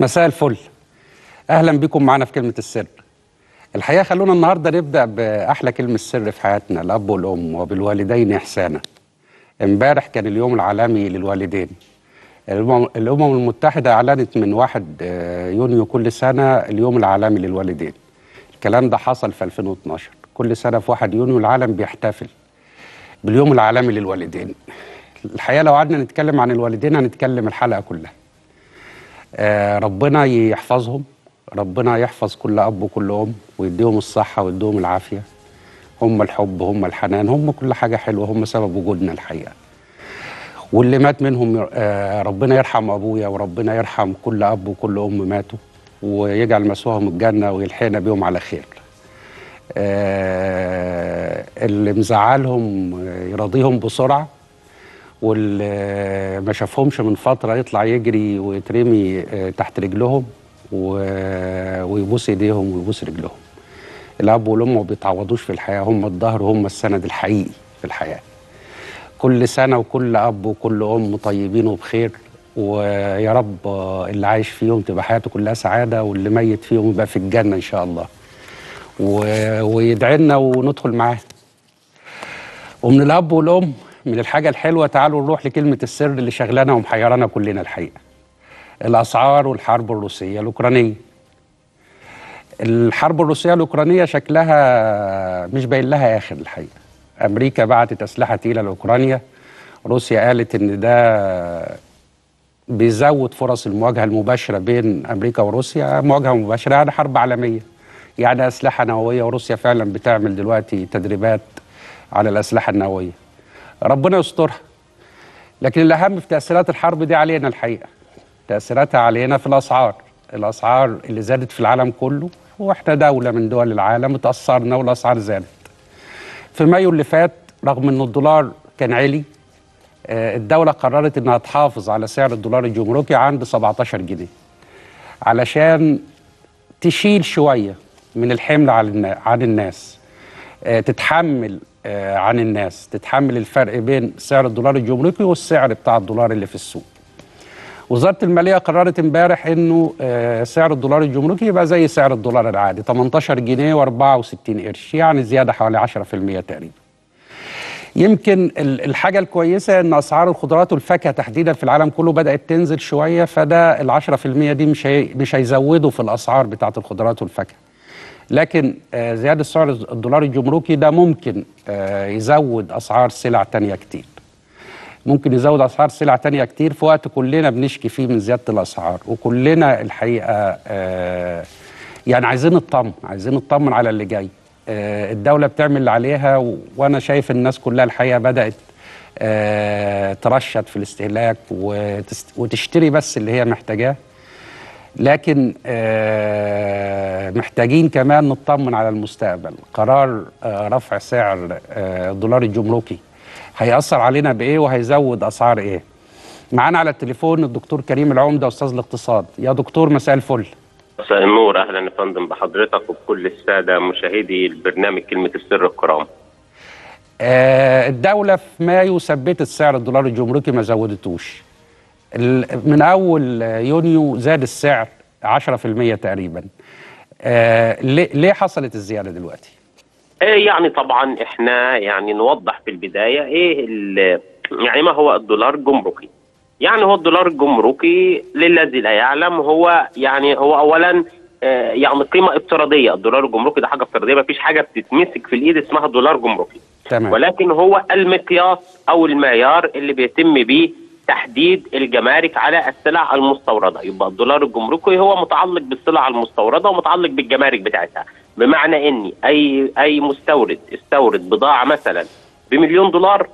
مساء الفل اهلا بكم معنا في كلمه السر الحقيقه خلونا النهارده نبدا باحلى كلمه سر في حياتنا الاب والام وبالوالدين احسانا امبارح كان اليوم العالمي للوالدين الامم الأمم المتحده اعلنت من 1 آه، يونيو كل سنه اليوم العالمي للوالدين الكلام ده حصل في 2012 كل سنه في 1 يونيو العالم بيحتفل باليوم العالمي للوالدين الحقيقه لو قعدنا نتكلم عن الوالدين هنتكلم الحلقه كلها آه، ربنا يحفظهم ربنا يحفظ كل اب وكل ام ويديهم الصحه ويديهم العافيه هم الحب هم الحنان هم كل حاجه حلوه هم سبب وجودنا الحقيقه واللي مات منهم آه، ربنا يرحم ابويا وربنا يرحم كل اب وكل ام ماتوا ويجعل مسواهم الجنه ويلحقنا بيهم على خير آه، اللي مزعلهم يراضيهم بسرعه واللي ما شافهمش من فتره يطلع يجري ويترمي آه، تحت رجلهم و- ويبوس ايديهم ويبوس رجلهم الاب والام ما بيتعوضوش في الحياه هم الظهر وهم السند الحقيقي في الحياه كل سنه وكل اب وكل ام طيبين وبخير ويا رب آه، اللي عايش فيهم تبقى حياته كلها سعاده واللي ميت فيهم يبقى في الجنه ان شاء الله و- ويدعي لنا وندخل معاه ومن الاب والام من الحاجه الحلوه تعالوا نروح لكلمه السر اللي شغلانا ومحيرانا كلنا الحقيقه الاسعار والحرب الروسيه الاوكرانيه الحرب الروسيه الاوكرانيه شكلها مش باين لها اخر الحقيقه امريكا بعتت اسلحه تقيله لاوكرانيا روسيا قالت ان ده بيزود فرص المواجهه المباشره بين امريكا وروسيا مواجهه مباشره يعني حرب عالميه يعني اسلحه نوويه وروسيا فعلا بتعمل دلوقتي تدريبات على الاسلحه النوويه ربنا يسترها لكن الاهم في تاثيرات الحرب دي علينا الحقيقه تاثيراتها علينا في الاسعار الاسعار اللي زادت في العالم كله واحنا دوله من دول العالم اتاثرنا والاسعار زادت في مايو اللي فات رغم ان الدولار كان عالي آه، الدوله قررت انها تحافظ على سعر الدولار الجمركي عند 17 جنيه علشان تشيل شويه من الحمل على النا- عن الناس آه، تتحمل آه، عن الناس تتحمل الفرق بين سعر الدولار الجمركي والسعر بتاع الدولار اللي في السوق وزاره الماليه قررت امبارح انه آه، سعر الدولار الجمركي يبقى زي سعر الدولار العادي 18 جنيه و64 قرش يعني زياده حوالي 10% تقريبا يمكن ال- الحاجه الكويسه ان اسعار الخضروات والفاكهه تحديدا في العالم كله بدات تنزل شويه فده ال 10% دي مش هي مش هيزودوا في الاسعار بتاعه الخضروات والفاكهه لكن آه، زياده سعر الدولار الجمركي ده ممكن آه، يزود اسعار سلع تانية كتير ممكن يزود اسعار سلع تانية كتير في وقت كلنا بنشكي فيه من زياده الاسعار وكلنا الحقيقه آه، يعني عايزين نطمن عايزين نطمن على اللي جاي آه، الدوله بتعمل اللي عليها و- وانا شايف الناس كلها الحقيقه بدات آه، ترشد في الاستهلاك وتست- وتشتري بس اللي هي محتاجاه لكن آه، محتاجين كمان نطمن على المستقبل قرار آه، رفع سعر آه، الدولار الجمركي هيأثر علينا بإيه وهيزود أسعار إيه معانا على التليفون الدكتور كريم العمدة أستاذ الاقتصاد يا دكتور مساء الفل مساء النور اهلا يا فندم بحضرتك وبكل الساده مشاهدي البرنامج كلمه السر الكرام. آه، الدولة في مايو ثبتت سعر الدولار الجمركي ما زودتوش ال- من أول آه، يونيو زاد السعر 10% تقريبا آه، ليه ليه حصلت الزيادة دلوقتي؟ إيه يعني طبعا احنا يعني نوضح في البدايه ايه ال- يعني ما هو الدولار الجمركي؟ يعني هو الدولار الجمركي للذي لا يعلم هو يعني هو اولا آه، يعني قيمه افتراضيه الدولار الجمركي ده حاجه افتراضيه ما فيش حاجه بتتمسك في الايد اسمها دولار جمركي. تمام ولكن هو المقياس او المعيار اللي بيتم به تحديد الجمارك على السلع المستورده يبقى الدولار الجمركي هو متعلق بالسلع المستورده ومتعلق بالجمارك بتاعتها بمعنى اني اي اي مستورد استورد بضاعه مثلا بمليون دولار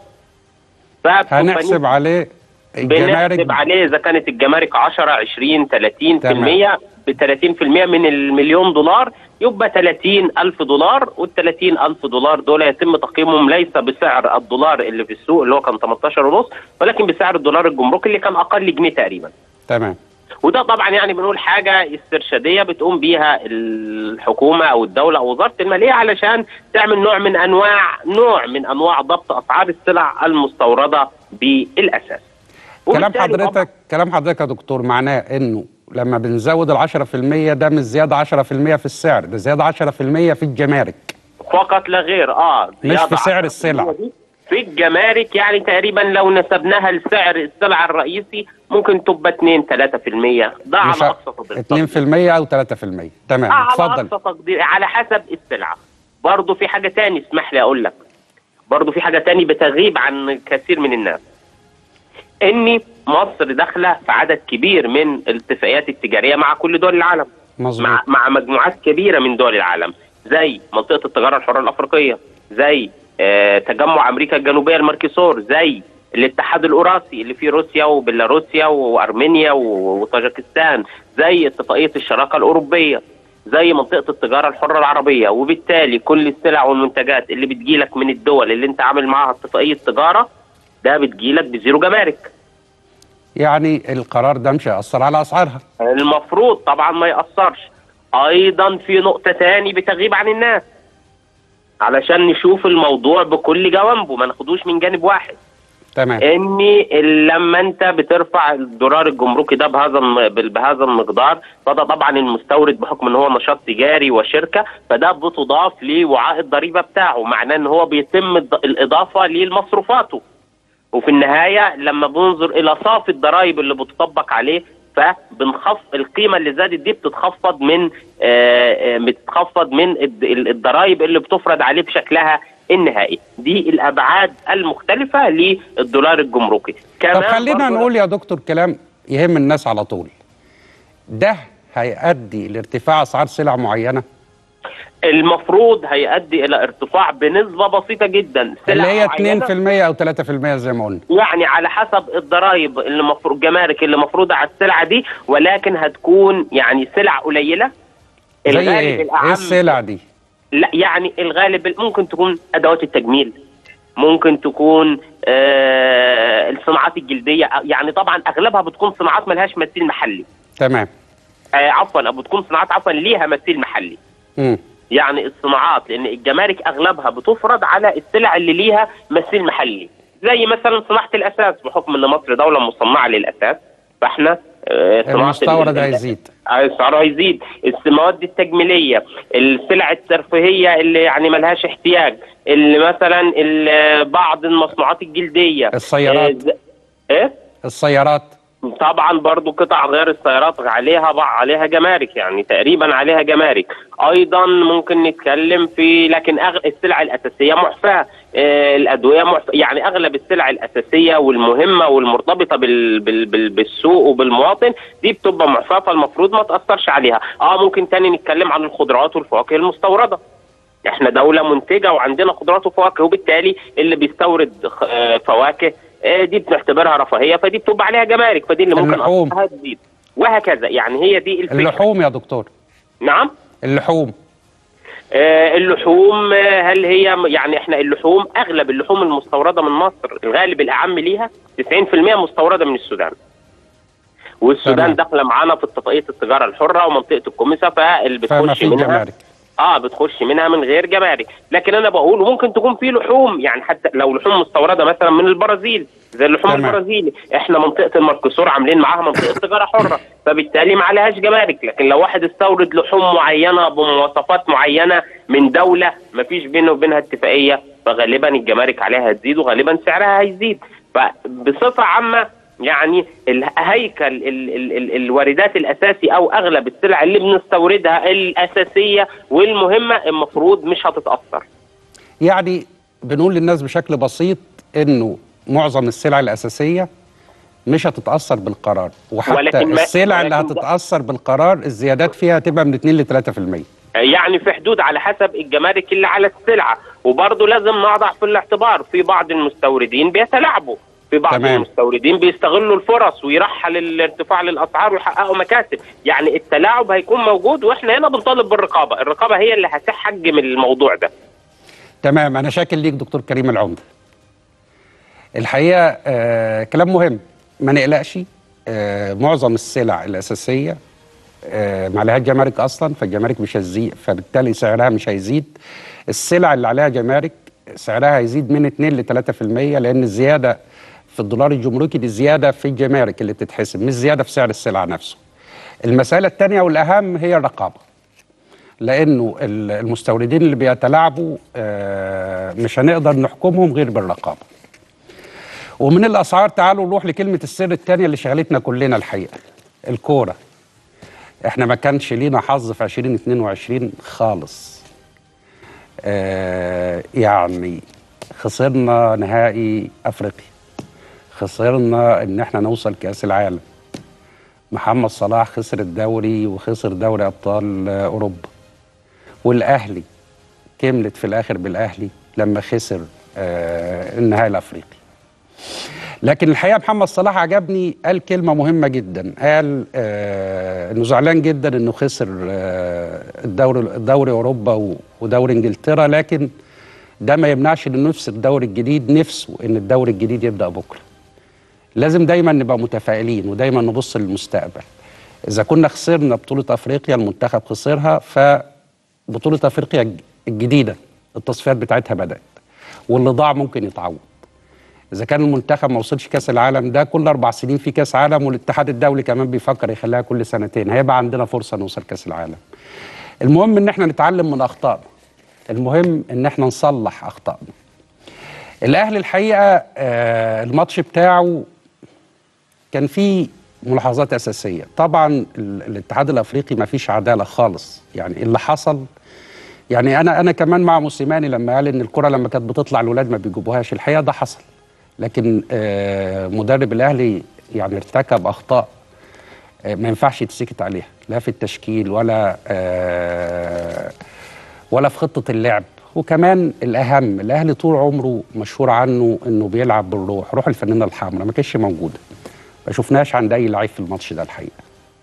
هنحسب عليه بنحسب عليه اذا كانت الجمارك 10 20 30 في تمام. المية ب 30 في المية من المليون دولار يبقى 30 ألف دولار وال 30 ألف دولار دول يتم تقييمهم ليس بسعر الدولار اللي في السوق اللي هو كان 18 ونص ولكن بسعر الدولار الجمركي اللي كان أقل جنيه تقريبا تمام وده طبعا يعني بنقول حاجه استرشاديه بتقوم بيها الحكومه او الدوله او وزاره الماليه علشان تعمل نوع من انواع نوع من انواع ضبط اسعار السلع المستورده بالاساس. كلام وبالتالي طبعاً حضرتك كلام حضرتك يا دكتور معناه انه لما بنزود ال 10% ده مش زياده 10% في السعر ده زياده 10% في الجمارك فقط لا غير اه مش في زيادة سعر 10% السلع. دي في الجمارك يعني تقريبا لو نسبناها لسعر السلع الرئيسي ممكن تبقى 2 3% ده على مش اقصى تقدير 2% او 3% تمام آه على اتفضل اقصى تقدير على حسب السلعه برضه في حاجه تاني اسمح لي اقول لك برضه في حاجه تاني بتغيب عن كثير من الناس ان مصر داخله في عدد كبير من الاتفاقيات التجاريه مع كل دول العالم مظبوط مع مع مجموعات كبيره من دول العالم زي منطقه التجاره الحره الافريقيه زي آه تجمع امريكا الجنوبيه الماركيسور زي الاتحاد الاوراسي اللي فيه روسيا وبيلاروسيا وارمينيا و- وطاجكستان زي اتفاقيه الشراكه الاوروبيه زي منطقه التجاره الحره العربيه وبالتالي كل السلع والمنتجات اللي بتجيلك من الدول اللي انت عامل معاها اتفاقيه تجاره ده بتجيلك بزيرو جمارك يعني القرار ده مش هيأثر على اسعارها المفروض طبعا ما يأثرش ايضا في نقطة تاني بتغيب عن الناس علشان نشوف الموضوع بكل جوانبه ما ناخدوش من جانب واحد تمام ان لما انت بترفع الدولار الجمركي ده بهذا الم- بهذا المقدار فده طبعا المستورد بحكم ان هو نشاط تجاري وشركه فده بتضاف لوعاء الضريبه بتاعه معناه ان هو بيتم الض- الاضافه لمصروفاته وفي النهايه لما بننظر الى صافي الضرائب اللي بتطبق عليه فبنخف القيمه اللي زادت دي بتتخفض من آه، آه، بتتخفض من الد- ال- الضرائب اللي بتفرض عليه بشكلها النهائي دي الابعاد المختلفه للدولار الجمركي طب كمان خلينا برضو- نقول يا دكتور كلام يهم الناس على طول ده هيؤدي لارتفاع اسعار سلع معينه المفروض هيؤدي الى ارتفاع بنسبه بسيطه جدا اللي سلع هي معينة 2% او 3% زي ما قلنا يعني على حسب الضرائب اللي مفروض الجمارك اللي مفروضه على السلعه دي ولكن هتكون يعني سلع قليله زي ايه؟ ايه السلع دي؟ لا يعني الغالب ممكن تكون ادوات التجميل ممكن تكون آه الصناعات الجلديه يعني طبعا اغلبها بتكون صناعات ملهاش مثيل محلي تمام آه عفوا او بتكون صناعات عفوا ليها مثيل محلي امم يعني الصناعات لان الجمارك اغلبها بتفرض على السلع اللي ليها مثيل محلي زي مثلا صناعه الاساس بحكم ان مصر دوله مصنعه للاساس فاحنا آه، صناعة المستورد ال- ال- هيزيد آه، سعره هيزيد المواد التجميليه السلع الترفيهيه اللي يعني ملهاش احتياج اللي مثلا ال- بعض المصنوعات الجلديه السيارات. آه، ز- ايه السيارات طبعا برضو قطع غير السيارات عليها بع- عليها جمارك يعني تقريبا عليها جمارك ايضا ممكن نتكلم في لكن أغ... السلع الاساسيه معفاه آه الادويه معفاه يعني اغلب السلع الاساسيه والمهمه والمرتبطه بال... بال... بال... بالسوق وبالمواطن دي بتبقى معفاه فالمفروض ما تاثرش عليها اه ممكن تاني نتكلم عن الخضروات والفواكه المستورده احنا دولة منتجة وعندنا خضروات وفواكه وبالتالي اللي بيستورد خ- آه، فواكه آه، دي بنعتبرها رفاهية فدي بتبقى عليها جمارك فدي اللي ممكن اللحوم. أسعارها تزيد وهكذا يعني هي دي الفكرة اللحوم يا دكتور نعم اللحوم آه، اللحوم آه، هل هي يعني احنا اللحوم اغلب اللحوم المستورده من مصر الغالب الاعم ليها 90% مستورده من السودان والسودان تمام. داخله معانا في اتفاقيه التجاره الحره ومنطقه الكوميسا فاللي فما بتخش في منها جمارك اه بتخش منها من غير جمارك لكن انا بقول ممكن تكون في لحوم يعني حتى لو لحوم مستورده مثلا من البرازيل زي اللحوم تمام. البرازيلي احنا منطقه المركسور عاملين معاها منطقه تجاره حره فبالتالي ما عليهاش جمارك لكن لو واحد استورد لحوم معينه بمواصفات معينه من دوله ما فيش بينه وبينها اتفاقيه فغالبا الجمارك عليها هتزيد وغالبا سعرها هيزيد فبصفه عامه يعني الهيكل ال ال ال الواردات الاساسي او اغلب السلع اللي بنستوردها الاساسيه والمهمه المفروض مش هتتاثر يعني بنقول للناس بشكل بسيط انه معظم السلع الاساسيه مش هتتاثر بالقرار وحتى ولكن ما- السلع اللي ولكن ده- هتتاثر بالقرار الزيادات فيها هتبقى من 2 ل 3% يعني في حدود على حسب الجمارك اللي على السلعه وبرضه لازم نضع في الاعتبار في بعض المستوردين بيتلاعبوا في بعض تمام. المستوردين بيستغلوا الفرص ويرحل الارتفاع للاسعار ويحققوا مكاسب يعني التلاعب هيكون موجود واحنا هنا بنطالب بالرقابه الرقابه هي اللي هتحجم الموضوع ده تمام انا شاكر ليك دكتور كريم العمده الحقيقه آه كلام مهم ما نقلقش آه معظم السلع الاساسيه آه ما عليها جمارك اصلا فالجمارك مش هتزيد فبالتالي سعرها مش هيزيد السلع اللي عليها جمارك سعرها هيزيد من 2 ل 3% لان الزياده في الدولار الجمركي دي زياده في الجمارك اللي بتتحسب مش زياده في سعر السلعه نفسه المساله الثانيه والاهم هي الرقابه لانه ال- المستوردين اللي بيتلاعبوا آه، مش هنقدر نحكمهم غير بالرقابه ومن الاسعار تعالوا نروح لكلمه السر الثانيه اللي شغلتنا كلنا الحقيقه الكوره احنا ما كانش لينا حظ في 2022 خالص آه يعني خسرنا نهائي افريقيا خسرنا ان احنا نوصل كاس العالم محمد صلاح خسر الدوري وخسر دوري ابطال آه، اوروبا والاهلي كملت في الاخر بالاهلي لما خسر آه النهائي الافريقي لكن الحقيقه محمد صلاح عجبني قال كلمه مهمه جدا قال آه انه زعلان جدا انه خسر آه الدوري دوري اوروبا و- ودوري انجلترا لكن ده ما يمنعش انه نفس الدوري الجديد نفسه ان الدوري الجديد يبدا بكره لازم دايما نبقى متفائلين ودايما نبص للمستقبل اذا كنا خسرنا بطوله افريقيا المنتخب خسرها فبطوله افريقيا الج- الجديده التصفيات بتاعتها بدات واللي ضاع ممكن يتعوض اذا كان المنتخب ما وصلش كاس العالم ده كل اربع سنين في كاس عالم والاتحاد الدولي كمان بيفكر يخليها كل سنتين هيبقى عندنا فرصه نوصل كاس العالم المهم ان احنا نتعلم من اخطائنا المهم ان احنا نصلح اخطائنا الاهلي الحقيقه آه الماتش بتاعه كان فيه ملاحظات اساسيه طبعا ال- الاتحاد الافريقي ما فيش عداله خالص يعني اللي حصل يعني انا انا كمان مع موسيماني لما قال ان الكره لما كانت بتطلع الولاد ما بيجيبوهاش الحقيقه ده حصل لكن آه مدرب الاهلي يعني ارتكب اخطاء آه ما ينفعش يتسكت عليها لا في التشكيل ولا آه ولا في خطه اللعب وكمان الاهم الاهلي طول عمره مشهور عنه انه بيلعب بالروح روح الفنانه الحمراء ما كانتش موجوده ما شفناش عند اي لعيب في الماتش ده الحقيقه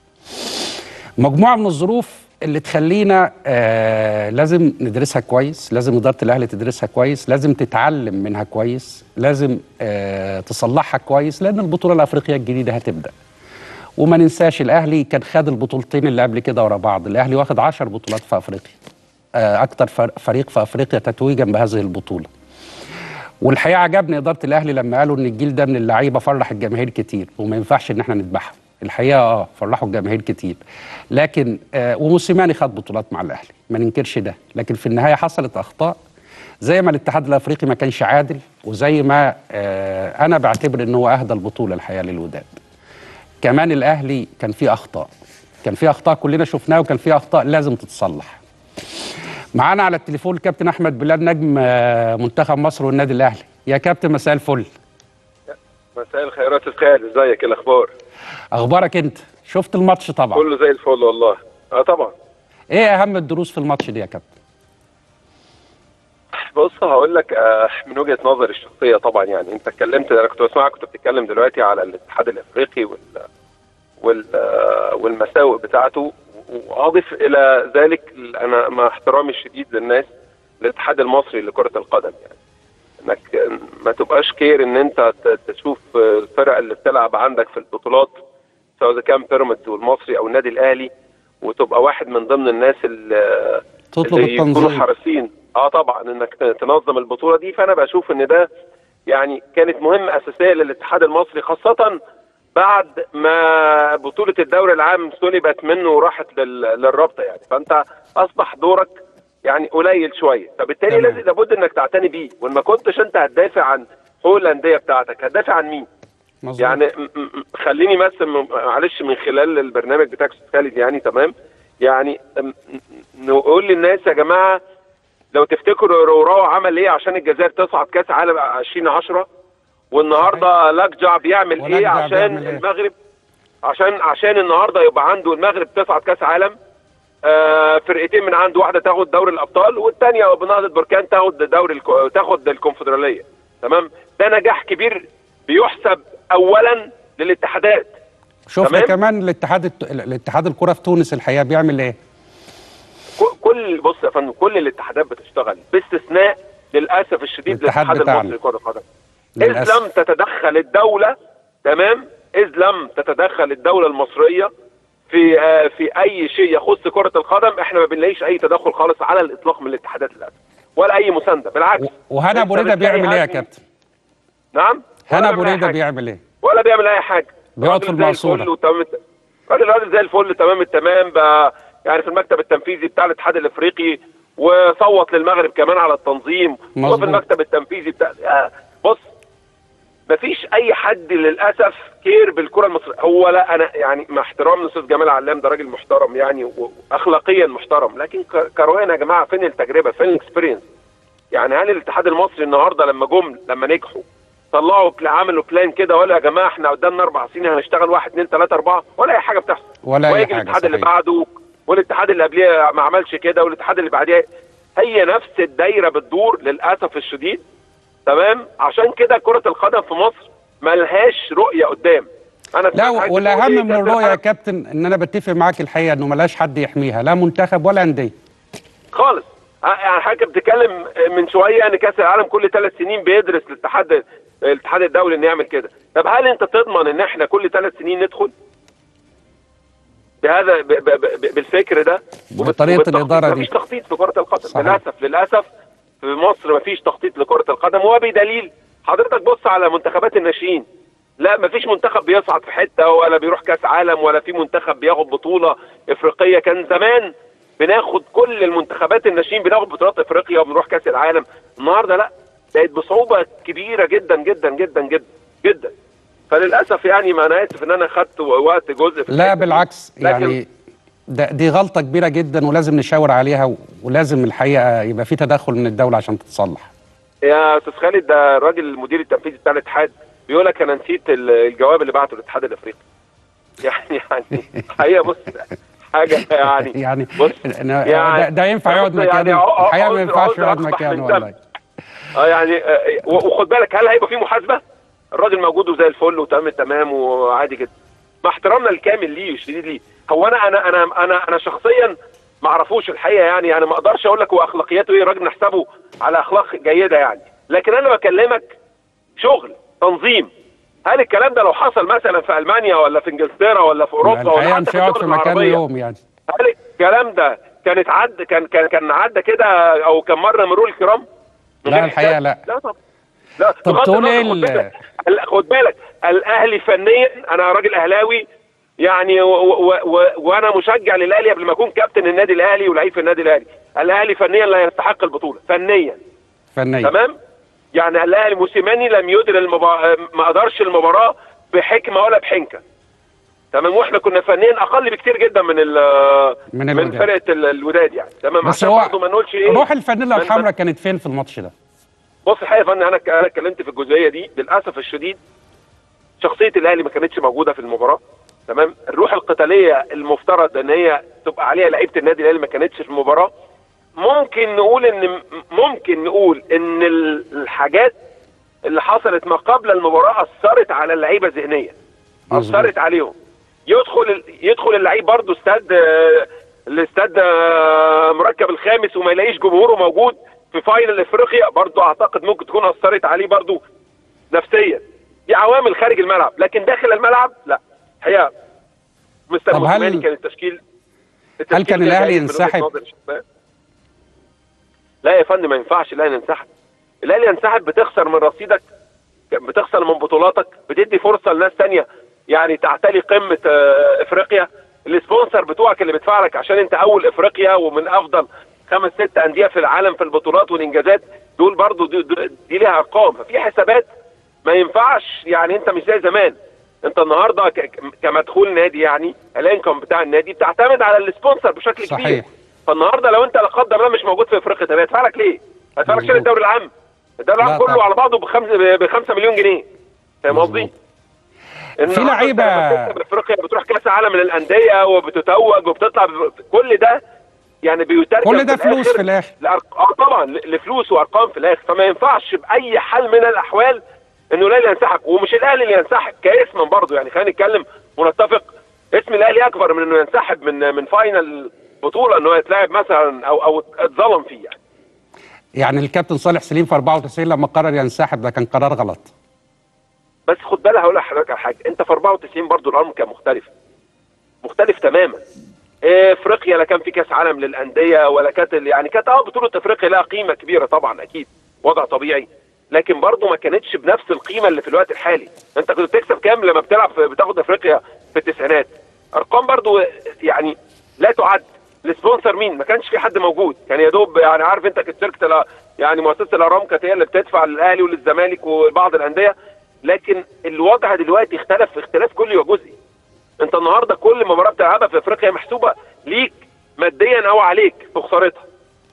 مجموعه من الظروف اللي تخلينا آه لازم ندرسها كويس لازم اداره الاهلي تدرسها كويس لازم تتعلم منها كويس لازم آه تصلحها كويس لان البطوله الافريقيه الجديده هتبدا وما ننساش الاهلي كان خد البطولتين اللي قبل كده ورا بعض الاهلي واخد 10 بطولات في افريقيا آه اكتر فر- فريق في افريقيا تتويجا بهذه البطوله والحقيقه عجبني اداره الاهلي لما قالوا ان الجيل ده من اللعيبه فرح الجماهير كتير وما ينفعش ان احنا نذبحهم الحقيقه اه فرحوا الجماهير كتير لكن آه وموسيماني خد بطولات مع الاهلي ما ننكرش ده لكن في النهايه حصلت اخطاء زي ما الاتحاد الافريقي ما كانش عادل وزي ما آه انا بعتبر ان هو اهدى البطوله الحقيقه للوداد كمان الاهلي كان فيه اخطاء كان فيه اخطاء كلنا شفناها وكان فيه اخطاء لازم تتصلح معانا على التليفون الكابتن احمد بلال نجم آه، منتخب مصر والنادي الاهلي يا كابتن مساء الفل مساء الخيرات يا خالد ازيك إيه الاخبار اخبارك انت شفت الماتش طبعا كله زي الفل والله اه طبعا ايه اهم الدروس في الماتش ده يا كابتن بص هقول لك آه من وجهه نظري الشخصيه طبعا يعني انت اتكلمت انا كنت بسمعك كنت بتتكلم دلوقتي على الاتحاد الافريقي وال وال آه، والمساوئ بتاعته واضيف الى ذلك انا مع احترامي الشديد للناس الاتحاد المصري لكره القدم يعني انك ما تبقاش كير ان انت ت- تشوف الفرق اللي بتلعب عندك في البطولات سواء اذا كان بيراميدز والمصري او النادي الاهلي وتبقى واحد من ضمن الناس اللي تطلب اللي يكونوا التنظيم حريصين اه طبعا انك ت- تنظم البطوله دي فانا بشوف ان ده يعني كانت مهمه اساسيه للاتحاد المصري خاصه بعد ما بطوله الدوري العام سلبت منه وراحت لل- للرابطه يعني فانت اصبح دورك يعني قليل شويه فبالتالي تمام. لازم لابد انك تعتني بيه وان ما كنتش انت هتدافع عن حقوق الانديه بتاعتك هتدافع عن مين؟ مظبوط. يعني م- م- خليني بس م- معلش من خلال البرنامج بتاعك أستاذ خالد يعني تمام يعني م- م- نقول للناس يا جماعه لو تفتكروا روراو عمل ايه عشان الجزائر تصعد كاس عالم 2010 والنهارده لجع بيعمل ايه ولجع عشان بيعمل إيه؟ المغرب عشان عشان النهارده يبقى عنده المغرب تصعد كاس عالم آه فرقتين من عنده واحده تاخد دوري الابطال والثانيه بنهضه بركان تاخد دوري الكو- تاخد الكونفدراليه تمام ده نجاح كبير بيحسب اولا للاتحادات شفنا تمام. كمان الاتحاد الت- الاتحاد الكره في تونس الحقيقه بيعمل ايه ك- كل بص يا فندم كل الاتحادات بتشتغل باستثناء للاسف الشديد الاتحاد الاتحاد بتاعنا. المصري لكره القدم اذ للأسف. لم تتدخل الدوله تمام اذ لم تتدخل الدوله المصريه في آه في اي شيء يخص كره القدم احنا ما بنلاقيش اي تدخل خالص على الاطلاق من الاتحادات للاسف ولا اي مسانده بالعكس و- وهنا ابو أنت ريده بتلاقي بيعمل ايه يا عادي- كابتن نعم هنا ولا ابو بيعمل أي ريده حاجة. بيعمل ايه ولا بيعمل اي حاجه بيقعد في راجل زي المقصورة. الفل وتمام راجل راجل زي الفل تمام التمام بقى يعني في المكتب التنفيذي بتاع الاتحاد الافريقي وصوت للمغرب كمان على التنظيم مظبوط. وفي المكتب التنفيذي بتاع آه، بص مفيش اي حد للاسف كير بالكره المصريه هو لا انا يعني مع احترام الاستاذ جمال علام ده راجل محترم يعني و- واخلاقيا محترم لكن ك- كرويا يا جماعه فين التجربه فين الاكسبيرينس يعني هل الاتحاد المصري النهارده لما جم لما نجحوا طلعوا بل- عملوا بلان كده ولا يا جماعه احنا قدامنا اربع سنين هنشتغل واحد اثنين ثلاثه اربعه ولا اي حاجه بتحصل ولا أي ويجي حاجة، الاتحاد اللي صحيح. بعده والاتحاد اللي قبليه ما عملش كده والاتحاد اللي بعديه هي نفس الدايره بتدور للاسف الشديد تمام عشان كده كره القدم في مصر ملهاش رؤيه قدام انا لا سمعت حضرتك والاهم بتقول إيه، من كأس الرؤيه يا العالم كابتن ان انا بتفق معاك الحقيقه انه ملاش حد يحميها لا منتخب ولا انديه خالص ه- يعني حضرتك بتتكلم من شويه ان كاس العالم كل ثلاث سنين بيدرس الاتحاد الاتحاد الدولي انه يعمل كده طب هل انت تضمن ان احنا كل ثلاث سنين ندخل بهذا ب ب ب بالفكر ده وبت- بطريقة وبالتخطيط. الإدارة دي. مفيش تخطيط في كره القدم صحيح. للاسف للاسف في مصر مفيش تخطيط لكره القدم وبدليل حضرتك بص على منتخبات الناشئين لا مفيش منتخب بيصعد في حته ولا بيروح كاس عالم ولا في منتخب بياخد بطوله افريقيه كان زمان بناخد كل المنتخبات الناشئين بناخد بطولات افريقيا وبنروح كاس العالم النهارده لا بقت بصعوبه كبيره جدا جدا جدا جدا جدا فللاسف يعني ما انا اسف ان انا خدت وقت جزء في لا الحتة دي. بالعكس لكن يعني ده دي غلطه كبيره جدا ولازم نشاور عليها و- ولازم الحقيقه يبقى في تدخل من الدوله عشان تتصلح يا استاذ خالد ده الراجل المدير التنفيذي بتاع الاتحاد بيقول لك انا نسيت ال- الجواب اللي بعته الاتحاد الافريقي يعني يعني حقيقه بص حاجه يعني يعني بص أنا- ده, ده ينفع يقعد يعني مكانه ع- الحقيقه ما عذر- ينفعش عذر يقعد أقبح مكانه من والله ذنب. اه يعني آه، و- وخد بالك هل هيبقى في محاسبه؟ الراجل موجود وزي الفل وتمام التمام وعادي جدا. مع احترامنا الكامل ليه الشديد ليه. هو انا انا انا انا انا شخصيا ما اعرفوش الحقيقه يعني انا ما اقدرش اقول لك هو اخلاقياته ايه الراجل نحسبه على اخلاق جيده يعني. لكن انا بكلمك شغل تنظيم هل الكلام ده لو حصل مثلا في المانيا ولا في انجلترا ولا في اوروبا ولا الحقيقه حتى مش في هيقعد الدول في مكانه العربية، يوم يعني هل الكلام ده كانت عد كان كان كان عدى كده او كان مره مرور الكرام؟ من لا، غير الحقيقة حساب؟ لا. لا طب لا طب بغض تقول النظر، إيه خد ال- بالك ال- خد بالك الاهلي فنيا انا راجل اهلاوي يعني و و و وانا مشجع للاهلي قبل ما اكون كابتن النادي الاهلي ولعيب في النادي الاهلي الاهلي فنيا لا يستحق البطوله فنيا فنيا تمام يعني الاهلي موسيماني لم يدر المبا... ما ادارش المباراه بحكمه ولا بحنكه تمام واحنا كنا فنيا اقل بكتير جدا من ال... من من الوداد. فرقه ال- الوداد يعني تمام بس عشان هو برضه ما نقولش ايه روح الفانيلا من- الحمراء كانت فين في الماتش ده؟ بص الحقيقه يا فندم انا ك- انا اتكلمت في الجزئيه دي للاسف الشديد شخصيه الاهلي ما كانتش موجوده في المباراه تمام الروح القتاليه المفترض ان هي تبقى عليها لعيبه النادي الاهلي ما كانتش في المباراه ممكن نقول ان ممكن نقول ان ال- الحاجات اللي حصلت ما قبل المباراه اثرت على اللعيبه ذهنيا مظبوط. اثرت عليهم يدخل ال- يدخل اللعيب برضه استاد آه، الاستاد آه، مركب الخامس وما يلاقيش جمهوره موجود في فاينل افريقيا برضه اعتقد ممكن تكون اثرت عليه برضه نفسيا دي عوامل خارج الملعب لكن داخل الملعب لا هي مستر طب هل- موسيماني كان التشكيل هل كان الأهلي جيد من وجهة ينسحب؟ نظري الشخصية. لا يا فندم ما ينفعش الاهلي ينسحب الاهلي ينسحب بتخسر من رصيدك بتخسر من بطولاتك بتدي فرصه لناس تانية يعني تعتلي قمه آه، افريقيا السبونسر بتوعك اللي بيدفع لك عشان انت اول افريقيا ومن افضل خمس ست انديه في العالم في البطولات والانجازات دول برضو دي, دي, دي ليها ارقام ففي حسابات ما ينفعش يعني انت مش زي زمان انت النهارده ك- ك- كمدخول نادي يعني الانكم بتاع النادي بتعتمد على السبونسر بشكل كبير صحيح. فالنهارده لو انت لا قدر الله مش موجود في افريقيا طب هيدفع لك ليه؟ هيدفع لك مظبوط. شيل الدوري العام الدوري لا العام كله طبعا. على بعضه بخمس ب 5 مليون جنيه فاهم قصدي؟ مظبوط. النهاردة لعيبة- انت لما بتكسب افريقيا بتروح كاس عالم للانديه وبتتوج وبتطلع ب- كل ده يعني بيترجم كل ده في فلوس الآخر في الآخر. لأرق... اه طبعا ل- لفلوس وارقام في الاخر فما ينفعش باي حال من الاحوال انه الاهلي ينسحب ومش الاهلي اللي ينسحب كاسم برضه يعني خلينا نتكلم ونتفق اسم الاهلي اكبر من انه ينسحب من من فاينل بطوله انه يتلعب مثلا او او اتظلم فيه يعني يعني الكابتن صالح سليم في 94 لما قرر ينسحب ده كان قرار غلط بس خد بالك هقول لحضرتك على حاجه انت في 94 برضه الامر كان مختلف مختلف تماما إيه، افريقيا لا كان في كاس عالم للانديه ولا كانت ال- يعني كانت اه بطوله افريقيا لها قيمه كبيره طبعا اكيد وضع طبيعي لكن برضه ما كانتش بنفس القيمه اللي في الوقت الحالي انت كنت بتكسب كام لما بتلعب في بتاخد افريقيا في التسعينات ارقام برضو يعني لا تعد السبونسر مين ما كانش في حد موجود كان يا دوب يعني عارف انت كانت شركه الأ- يعني مؤسسه الاهرام كانت هي اللي بتدفع للاهلي وللزمالك وبعض الانديه لكن الوضع دلوقتي اختلف اختلاف كلي وجزئي انت النهارده كل مباراه بتلعبها في افريقيا محسوبه ليك ماديا او عليك في خسارتها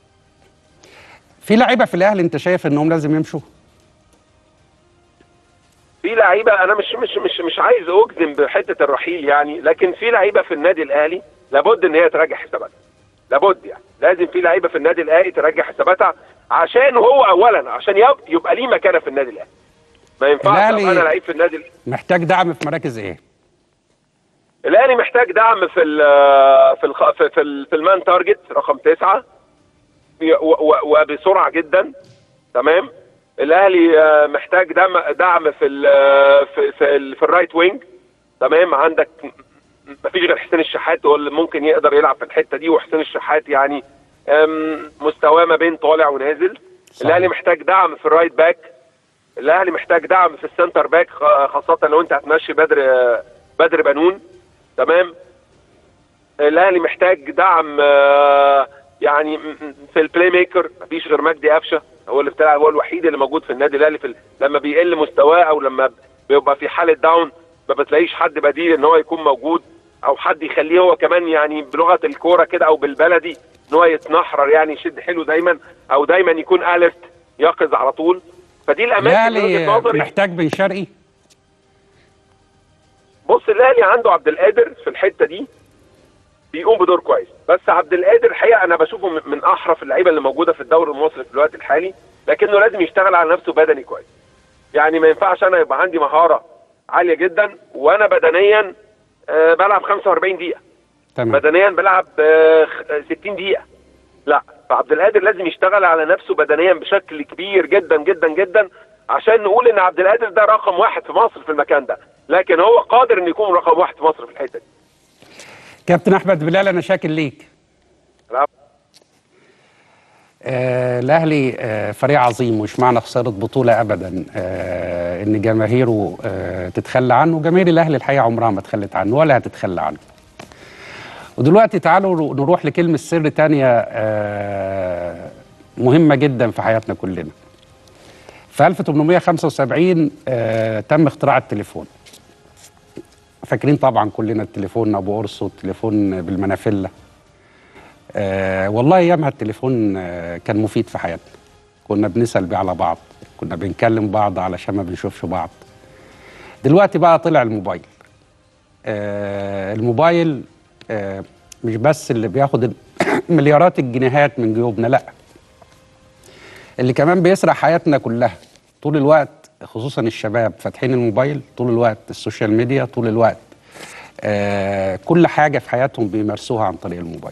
في لعيبه في الاهلي انت شايف انهم لازم يمشوا في لعيبه انا مش مش مش مش عايز اجزم بحته الرحيل يعني لكن في لعيبه في النادي الاهلي لابد ان هي تراجع حساباتها لابد يعني لازم في لعيبه في النادي الاهلي تراجع حساباتها عشان هو اولا عشان يب- يبقى ليه مكانه في النادي الاهلي ما ينفعش الأهلي- أبقى انا لعيب في النادي الأهلي. محتاج دعم في مراكز ايه الاهلي محتاج دعم في ال في الخ... في في, ال- في المان تارجت رقم تسعة في- و- و- وبسرعه جدا تمام الاهلي آه، محتاج دعم دعم في ال في في, ال في الرايت وينج تمام عندك ما فيش غير حسين الشحات هو اللي ممكن يقدر يلعب في الحته دي وحسين الشحات يعني آم، مستواه ما بين طالع ونازل صحيح. الاهلي محتاج دعم في الرايت باك الاهلي محتاج دعم في السنتر باك خ- خاصه لو انت هتمشي بدر بدر بنون تمام الاهلي محتاج دعم آه، يعني م- م- في البلاي ميكر مفيش غير مجدي قفشه هو اللي بتلعب هو الوحيد اللي موجود في النادي الاهلي في ال- لما بيقل مستواه او لما بيبقى في حاله داون ما بتلاقيش حد بديل ان هو يكون موجود او حد يخليه هو كمان يعني بلغه الكوره كده او بالبلدي ان هو يتنحرر يعني يشد حلو دايما او دايما يكون اليرت يقظ على طول فدي الاماكن من وجهه الاهلي نظري محتاج بن شرقي بص الاهلي عنده عبد القادر في الحته دي بيقوم بدور كويس بس عبد القادر الحقيقه انا بشوفه من- من احرف اللعيبه اللي موجوده في الدوري المصري في الوقت الحالي لكنه لازم يشتغل على نفسه بدني كويس يعني ما ينفعش انا يبقى عندي مهاره عاليه جدا وانا بدنيا آه، بلعب 45 دقيقه تمام بدنيا بلعب آه، خ- آه، 60 دقيقه لا فعبد القادر لازم يشتغل على نفسه بدنيا بشكل كبير جدا جدا جدا عشان نقول ان عبد القادر ده رقم واحد في مصر في المكان ده لكن هو قادر ان يكون رقم واحد في مصر في الحته دي كابتن احمد بلال انا شاكر ليك العفو. آه الاهلي آه فريق عظيم مش معنى خساره بطوله ابدا آه ان جماهيره آه تتخلى عنه جماهير الاهلي الحقيقه عمرها ما اتخلت عنه ولا هتتخلى عنه ودلوقتي تعالوا نروح لكلمه سر تانية آه مهمه جدا في حياتنا كلنا في 1875 آه تم اختراع التليفون فاكرين طبعا كلنا التليفون ابو قرص والتليفون بالمنافله آه والله ايامها التليفون آه كان مفيد في حياتنا كنا بنسال بيه على بعض كنا بنكلم بعض علشان ما بنشوفش بعض دلوقتي بقى طلع الموبايل آه الموبايل آه مش بس اللي بياخد مليارات الجنيهات من جيوبنا لا اللي كمان بيسرق حياتنا كلها طول الوقت خصوصا الشباب فاتحين الموبايل طول الوقت السوشيال ميديا طول الوقت آه كل حاجة في حياتهم بيمارسوها عن طريق الموبايل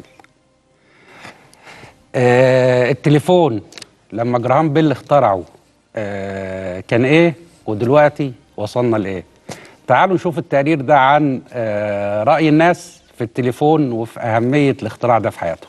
آه التليفون لما جراهام بيل اخترعه آه كان ايه ودلوقتي وصلنا لايه تعالوا نشوف التقرير ده عن آه رأي الناس في التليفون وفي أهمية الاختراع ده في حياتهم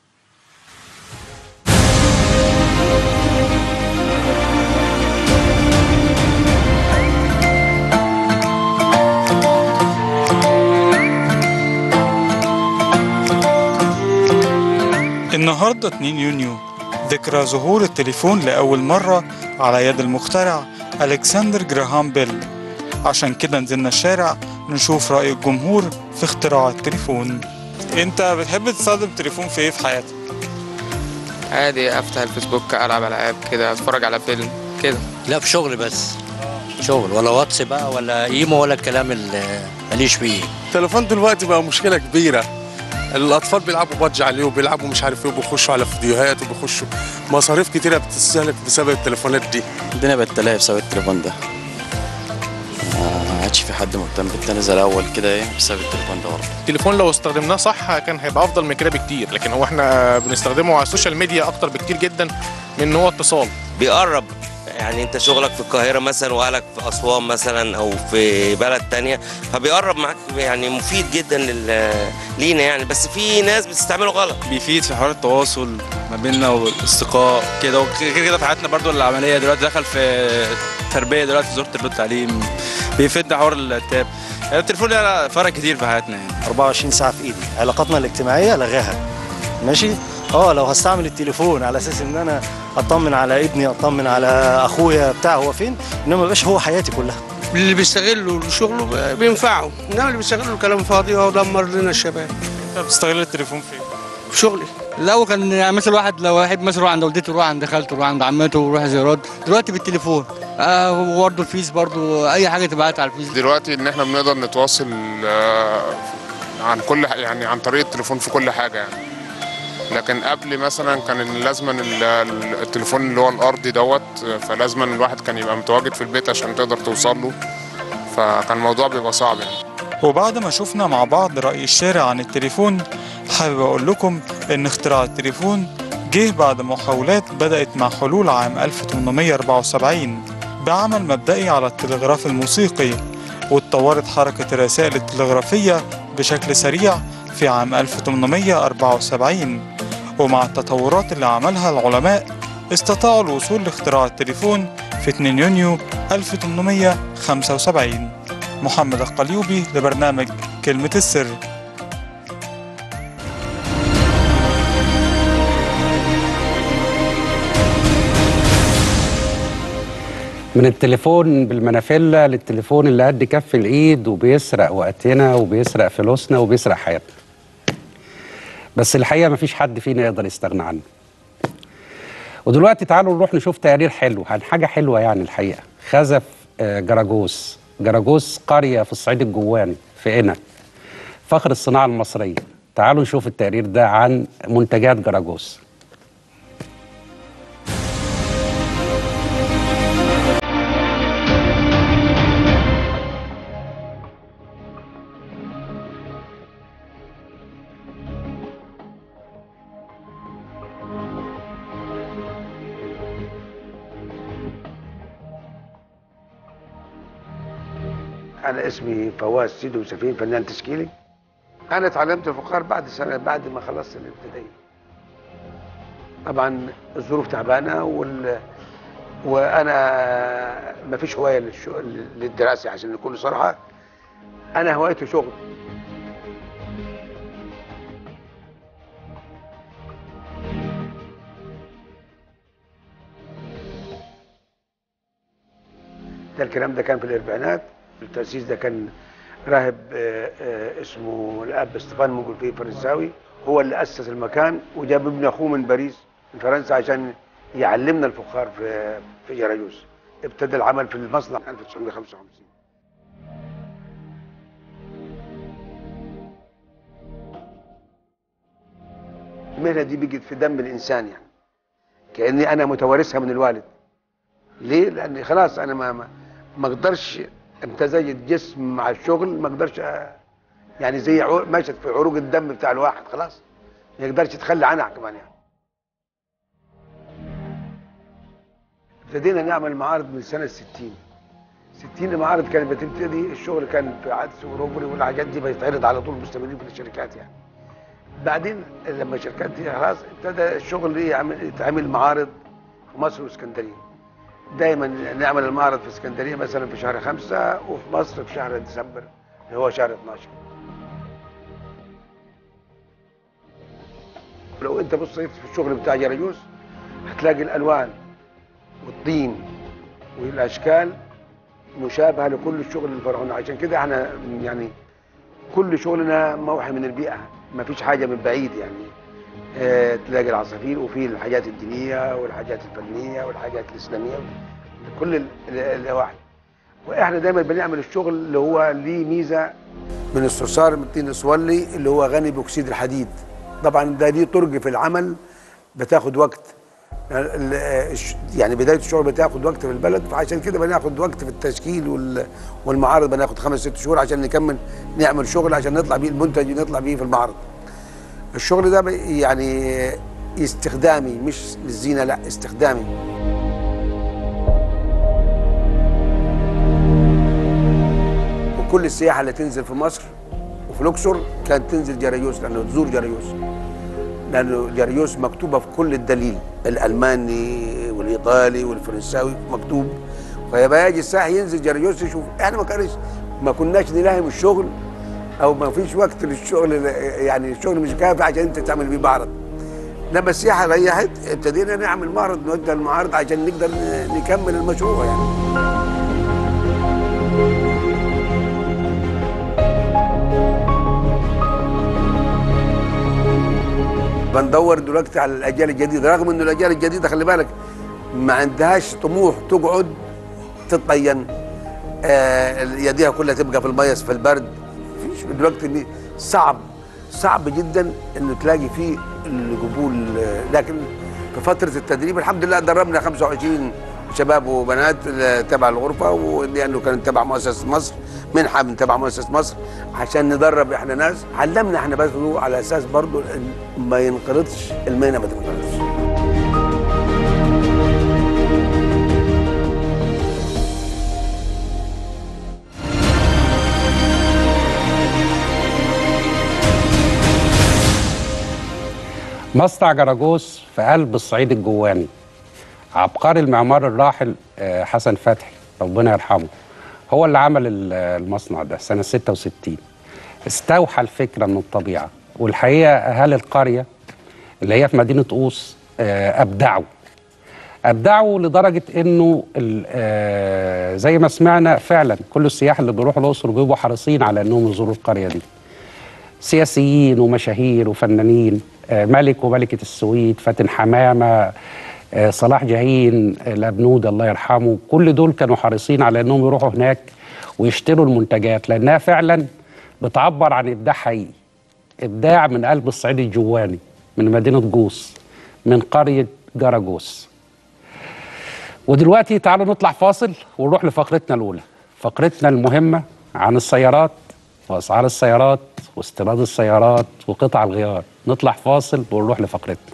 النهاردة 2 يونيو ذكرى ظهور التليفون لأول مرة على يد المخترع ألكسندر جراهام بيل عشان كده نزلنا الشارع نشوف رأي الجمهور في اختراع التليفون انت بتحب تستخدم التليفون في ايه في حياتك؟ عادي افتح الفيسبوك العب العاب كده اتفرج على فيلم كده لا في شغل بس شغل ولا واتس بقى ولا ايمو ولا الكلام اللي ماليش فيه التليفون دلوقتي بقى مشكله كبيره الاطفال بيلعبوا بادج عليه وبيلعبوا مش عارف ايه وبيخشوا على فيديوهات وبيخشوا مصاريف كتيره بتستهلك بسبب التليفونات دي الدنيا بقت تلاهي بسبب التليفون ده ما عادش في حد مهتم بالتاني زي الاول كده ايه بسبب التليفون ده برضه التليفون لو استخدمناه صح كان هيبقى افضل من كده بكتير لكن هو احنا بنستخدمه على السوشيال ميديا اكتر بكتير جدا من ان هو اتصال بيقرب يعني انت شغلك في القاهره مثلا واهلك في اسوان مثلا او في بلد تانية فبيقرب معاك يعني مفيد جدا لل- لينا يعني بس في ناس بتستعمله غلط بيفيد في حوار التواصل ما بيننا والاصدقاء كده وغير كده في حياتنا برضو العمليه دلوقتي دخل في تربيه دلوقتي وزاره التربيه والتعليم بيفيدنا حوار التاب التليفون له فرق كتير في حياتنا يعني 24 ساعه في ايدي علاقاتنا الاجتماعيه لغاها ماشي اه لو هستعمل التليفون على اساس ان انا اطمن على ابني اطمن على اخويا بتاع هو فين انما ما يبقاش هو حياتي كلها اللي بيستغلوا شغله بينفعه انما اللي بيستغلوا كلام فاضي هو دمر لنا الشباب انت بتستغل التليفون فين؟ في شغلي الاول كان يعني مثلا واحد لو يحب مثلا يروح عند والدته يروح عند خالته يروح عند عمته يروح زيارات دلوقتي بالتليفون آه برضه الفيس برضه اي حاجه تبعتها على الفيس دلوقتي ان احنا بنقدر نتواصل آه، عن كل ح- يعني عن طريق التليفون في كل حاجه يعني لكن قبل مثلا كان لازما ال- ال- التليفون اللي هو الارضي دوت آه، فلازما الواحد كان يبقى متواجد في البيت عشان تقدر توصل له فكان الموضوع بيبقى صعب يعني وبعد ما شفنا مع بعض رأي الشارع عن التليفون حابب أقول لكم إن اختراع التليفون جه بعد محاولات بدأت مع حلول عام 1874 بعمل مبدئي على التلغراف الموسيقي واتطورت حركة الرسائل التلغرافية بشكل سريع في عام 1874 ومع التطورات اللي عملها العلماء استطاعوا الوصول لاختراع التليفون في 2 يونيو 1875 محمد القليوبي لبرنامج كلمة السر من التليفون بالمنافلة للتليفون اللي قد كف الايد وبيسرق وقتنا وبيسرق فلوسنا وبيسرق حياتنا بس الحقيقة مفيش حد فينا يقدر يستغنى عنه ودلوقتي تعالوا نروح نشوف تقرير حلو عن حاجة حلوة يعني الحقيقة خزف آه، جراجوس جراجوس قرية في الصعيد الجواني في قنا فخر الصناعة المصرية تعالوا نشوف التقرير ده عن منتجات جراجوس انا اسمي فواز سيدو سفين فنان تشكيلي انا اتعلمت الفخار بعد سنه بعد ما خلصت الابتدائي طبعا الظروف تعبانه وال وانا ما فيش هوايه للشغل للدراسه عشان نكون صراحه انا هوايتي شغل ده الكلام ده كان في الاربعينات التأسيس ده كان راهب آه، آه، اسمه الاب استفان مونجولفي فرنساوي هو اللي اسس المكان وجاب ابن اخوه من باريس من فرنسا عشان يعلمنا الفخار في في جراجوس ابتدى العمل في المصنع 1955 المهنه دي بقت في دم الانسان يعني كاني انا متوارثها من الوالد ليه؟ لان خلاص انا ما ما ما اقدرش امتزج الجسم مع الشغل ما اقدرش أ- يعني زي عو- مشت في عروق الدم بتاع الواحد خلاص ما يقدرش يتخلى عنها كمان يعني ابتدينا نعمل معارض من سنه 60 60 معارض كانت بتبتدي الشغل كان في عدس وروبري والحاجات دي بيتعرض على طول مستمرين في الشركات يعني بعدين لما الشركات دي خلاص ابتدى الشغل يعمل يتعمل معارض في مصر واسكندريه دايما نعمل المعرض في اسكندريه مثلا في شهر خمسة وفي مصر في شهر ديسمبر اللي هو شهر 12 لو انت بصيت في الشغل بتاع جراجوس هتلاقي الالوان والطين والاشكال مشابهه لكل الشغل الفرعوني عشان كده احنا يعني كل شغلنا موحي من البيئه ما فيش حاجه من بعيد يعني آه، تلاقي العصافير وفي الحاجات الدينيه والحاجات الفنيه والحاجات الاسلاميه كل ال- ال- الواحد واحنا دايما بنعمل الشغل اللي هو ليه ميزه من الصرصار من الطين الاسولي اللي هو غني باكسيد الحديد طبعا ده ليه طرق في العمل بتاخد وقت ال- الش- يعني بدايه الشغل بتاخد وقت في البلد فعشان كده بناخد وقت في التشكيل وال- والمعارض بناخد خمس ست شهور عشان نكمل نعمل شغل عشان نطلع بيه المنتج ونطلع بيه في المعرض الشغل ده بي- يعني استخدامي مش للزينه لا استخدامي وكل السياحه اللي تنزل في مصر وفي الاقصر كانت تنزل جريوس لانه تزور جريوس لانه جريوس مكتوبه في كل الدليل الالماني والايطالي والفرنساوي مكتوب فيبقى يجي السائح ينزل جريوس يشوف احنا ما كانش ما كناش نلاهم الشغل او ما فيش وقت للشغل يعني الشغل مش كافي عشان انت تعمل بيه معرض لما السياحه ريحت ابتدينا نعمل معرض نوجه المعارض عشان نقدر ن- نكمل المشروع يعني بندور دلوقتي على الاجيال الجديده رغم انه الاجيال الجديده خلي بالك ما عندهاش طموح تقعد تطين آه يديها كلها تبقى في المية في البرد فيش دلوقتي إن صعب صعب جدا انه تلاقي فيه القبول آه، لكن في فتره التدريب الحمد لله دربنا 25 شباب وبنات آه، تبع الغرفه ولانه كان تبع مؤسسه مصر منحه من تبع مؤسسه مصر عشان ندرب احنا ناس علمنا احنا بس على اساس برضو إن ما ينقرضش المهنه ما تنقرضش مصنع جراجوس في قلب الصعيد الجواني عبقري المعمار الراحل آه، حسن فتحي ربنا يرحمه هو اللي عمل ال- المصنع ده سنة 66 استوحى الفكرة من الطبيعة والحقيقة أهالي القرية اللي هي في مدينة قوس آه، أبدعوا أبدعوا لدرجة إنه ال- آه، زي ما سمعنا فعلا كل السياح اللي بيروحوا الأقصر بيبقوا حريصين على إنهم يزوروا القرية دي سياسيين ومشاهير وفنانين آه، ملك وملكة السويد فاتن حمامة آه، صلاح جاهين آه، الأبنود الله يرحمه كل دول كانوا حريصين على أنهم يروحوا هناك ويشتروا المنتجات لأنها فعلا بتعبر عن إبداع حقيقي إبداع من قلب الصعيد الجواني من مدينة جوس من قرية جراجوس ودلوقتي تعالوا نطلع فاصل ونروح لفقرتنا الأولى فقرتنا المهمة عن السيارات وأسعار السيارات واستيراد السيارات وقطع الغيار نطلع فاصل ونروح لفقرتنا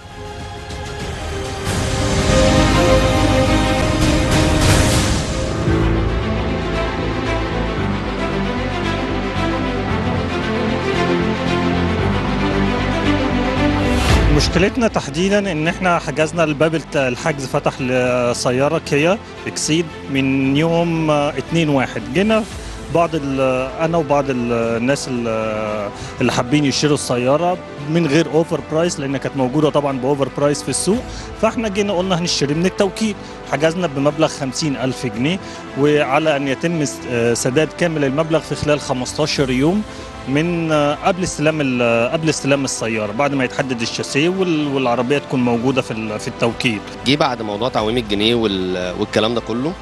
مشكلتنا تحديدا ان احنا حجزنا الباب الت- الحجز فتح لسياره كيا اكسيد من يوم 2 واحد جينا بعض ال- انا وبعض ال- الناس ال- اللي حابين يشتروا السياره من غير اوفر برايس لان كانت موجوده طبعا باوفر برايس في السوق فاحنا جينا قلنا هنشتري من التوكيل حجزنا بمبلغ 50 ألف جنيه وعلى أن يتم س- آه، سداد كامل المبلغ في خلال 15 يوم من آه، قبل استلام ال- قبل استلام السياره بعد ما يتحدد الشاسيه وال- والعربيه تكون موجوده في ال- في التوكيل جه بعد موضوع تعويم الجنيه وال- والكلام ده كله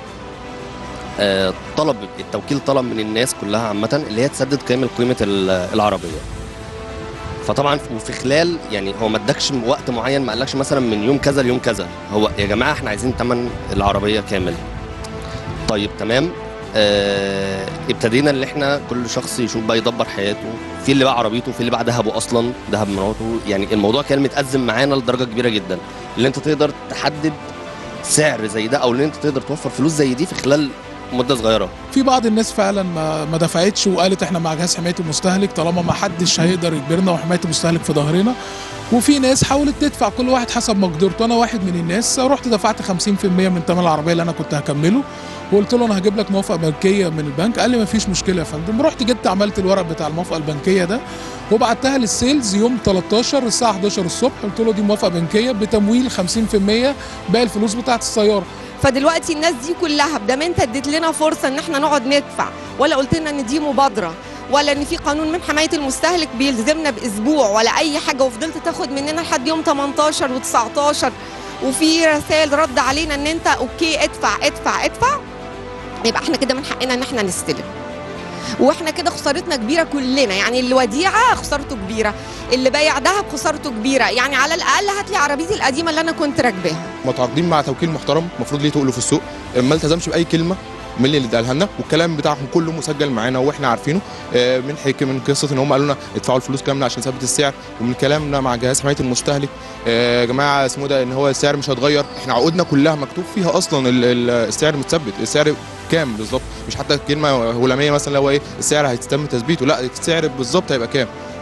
آه، طلب التوكيل طلب من الناس كلها عامة اللي هي تسدد كامل قيمة ال- العربية فطبعا وفي خلال يعني هو ما ادكش وقت معين ما قالكش مثلا من يوم كذا ليوم كذا هو يا جماعة احنا عايزين تمن العربية كامل طيب تمام آه ابتدينا اللي احنا كل شخص يشوف بقى يدبر حياته في اللي باع عربيته في اللي باع ذهبه اصلا ذهب مراته يعني الموضوع كان متأزم معانا لدرجة كبيرة جدا اللي انت تقدر تحدد سعر زي ده او ان انت تقدر توفر فلوس زي دي في خلال مده صغيره في بعض الناس فعلا ما ما دفعتش وقالت احنا مع جهاز حمايه المستهلك طالما ما حدش هيقدر يجبرنا وحمايه المستهلك في ظهرنا وفي ناس حاولت تدفع كل واحد حسب مقدرته انا واحد من الناس رحت دفعت 50% من ثمن العربيه اللي انا كنت هكمله وقلت له انا هجيب لك موافقه بنكيه من البنك قال لي ما فيش مشكله يا فندم رحت جبت عملت الورق بتاع الموافقه البنكيه ده وبعتها للسيلز يوم 13 الساعه 11 الصبح قلت له دي موافقه بنكيه بتمويل 50% باقي الفلوس بتاعت السياره فدلوقتي الناس دي كلها بدام انت اديت لنا فرصه ان احنا نقعد ندفع ولا قلت لنا ان دي مبادره ولا ان في قانون من حمايه المستهلك بيلزمنا باسبوع ولا اي حاجه وفضلت تاخد مننا لحد يوم 18 و19 وفي رسائل رد علينا ان انت اوكي ادفع ادفع ادفع يبقى احنا كده من حقنا ان احنا نستلم واحنا كده خسارتنا كبيره كلنا يعني اللي وديعه خسارته كبيره اللي بايع دهب خسارته كبيره يعني على الاقل هات لي عربيتي القديمه اللي انا كنت راكباها متعاقدين مع توكيل محترم المفروض ليه تقوله في السوق ما التزمش باي كلمه من اللي ادالها لنا والكلام بتاعهم كله مسجل معانا واحنا عارفينه آه، من حكي من قصه ان هم قالوا لنا ادفعوا الفلوس كامله عشان ثبت السعر ومن كلامنا مع جهاز حمايه المستهلك آه، يا جماعه اسمه ده ان هو السعر مش هيتغير احنا عقودنا كلها مكتوب فيها اصلا ال- ال- السعر متثبت السعر كام بالظبط مش حتى كلمه هلاميه مثلا اللي هو ايه السعر هيتم تثبيته لا السعر بالظبط هيبقى كام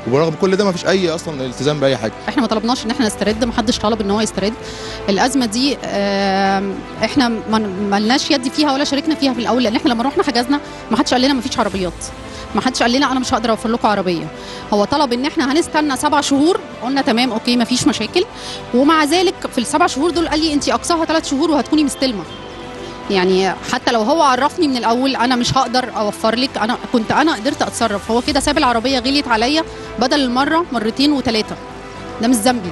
وبرغم كل ده ما فيش اي اصلا التزام باي حاجه احنا ما طلبناش ان احنا نسترد ما حدش طلب ان هو يسترد الازمه دي آم، احنا ما ما لناش يد فيها ولا شاركنا فيها في الاول لان احنا لما رحنا حجزنا ما حدش قال لنا ما فيش عربيات ما حدش قال لنا انا مش هقدر اوفر لكم عربيه هو طلب ان احنا هنستنى سبع شهور قلنا تمام اوكي ما فيش مشاكل ومع ذلك في السبع شهور دول قال لي انت اقصاها ثلاث شهور وهتكوني مستلمه يعني حتى لو هو عرفني من الاول انا مش هقدر اوفر لك انا كنت انا قدرت اتصرف هو كده ساب العربيه غليت عليا بدل المره مرتين وثلاثه ده مش ذنبي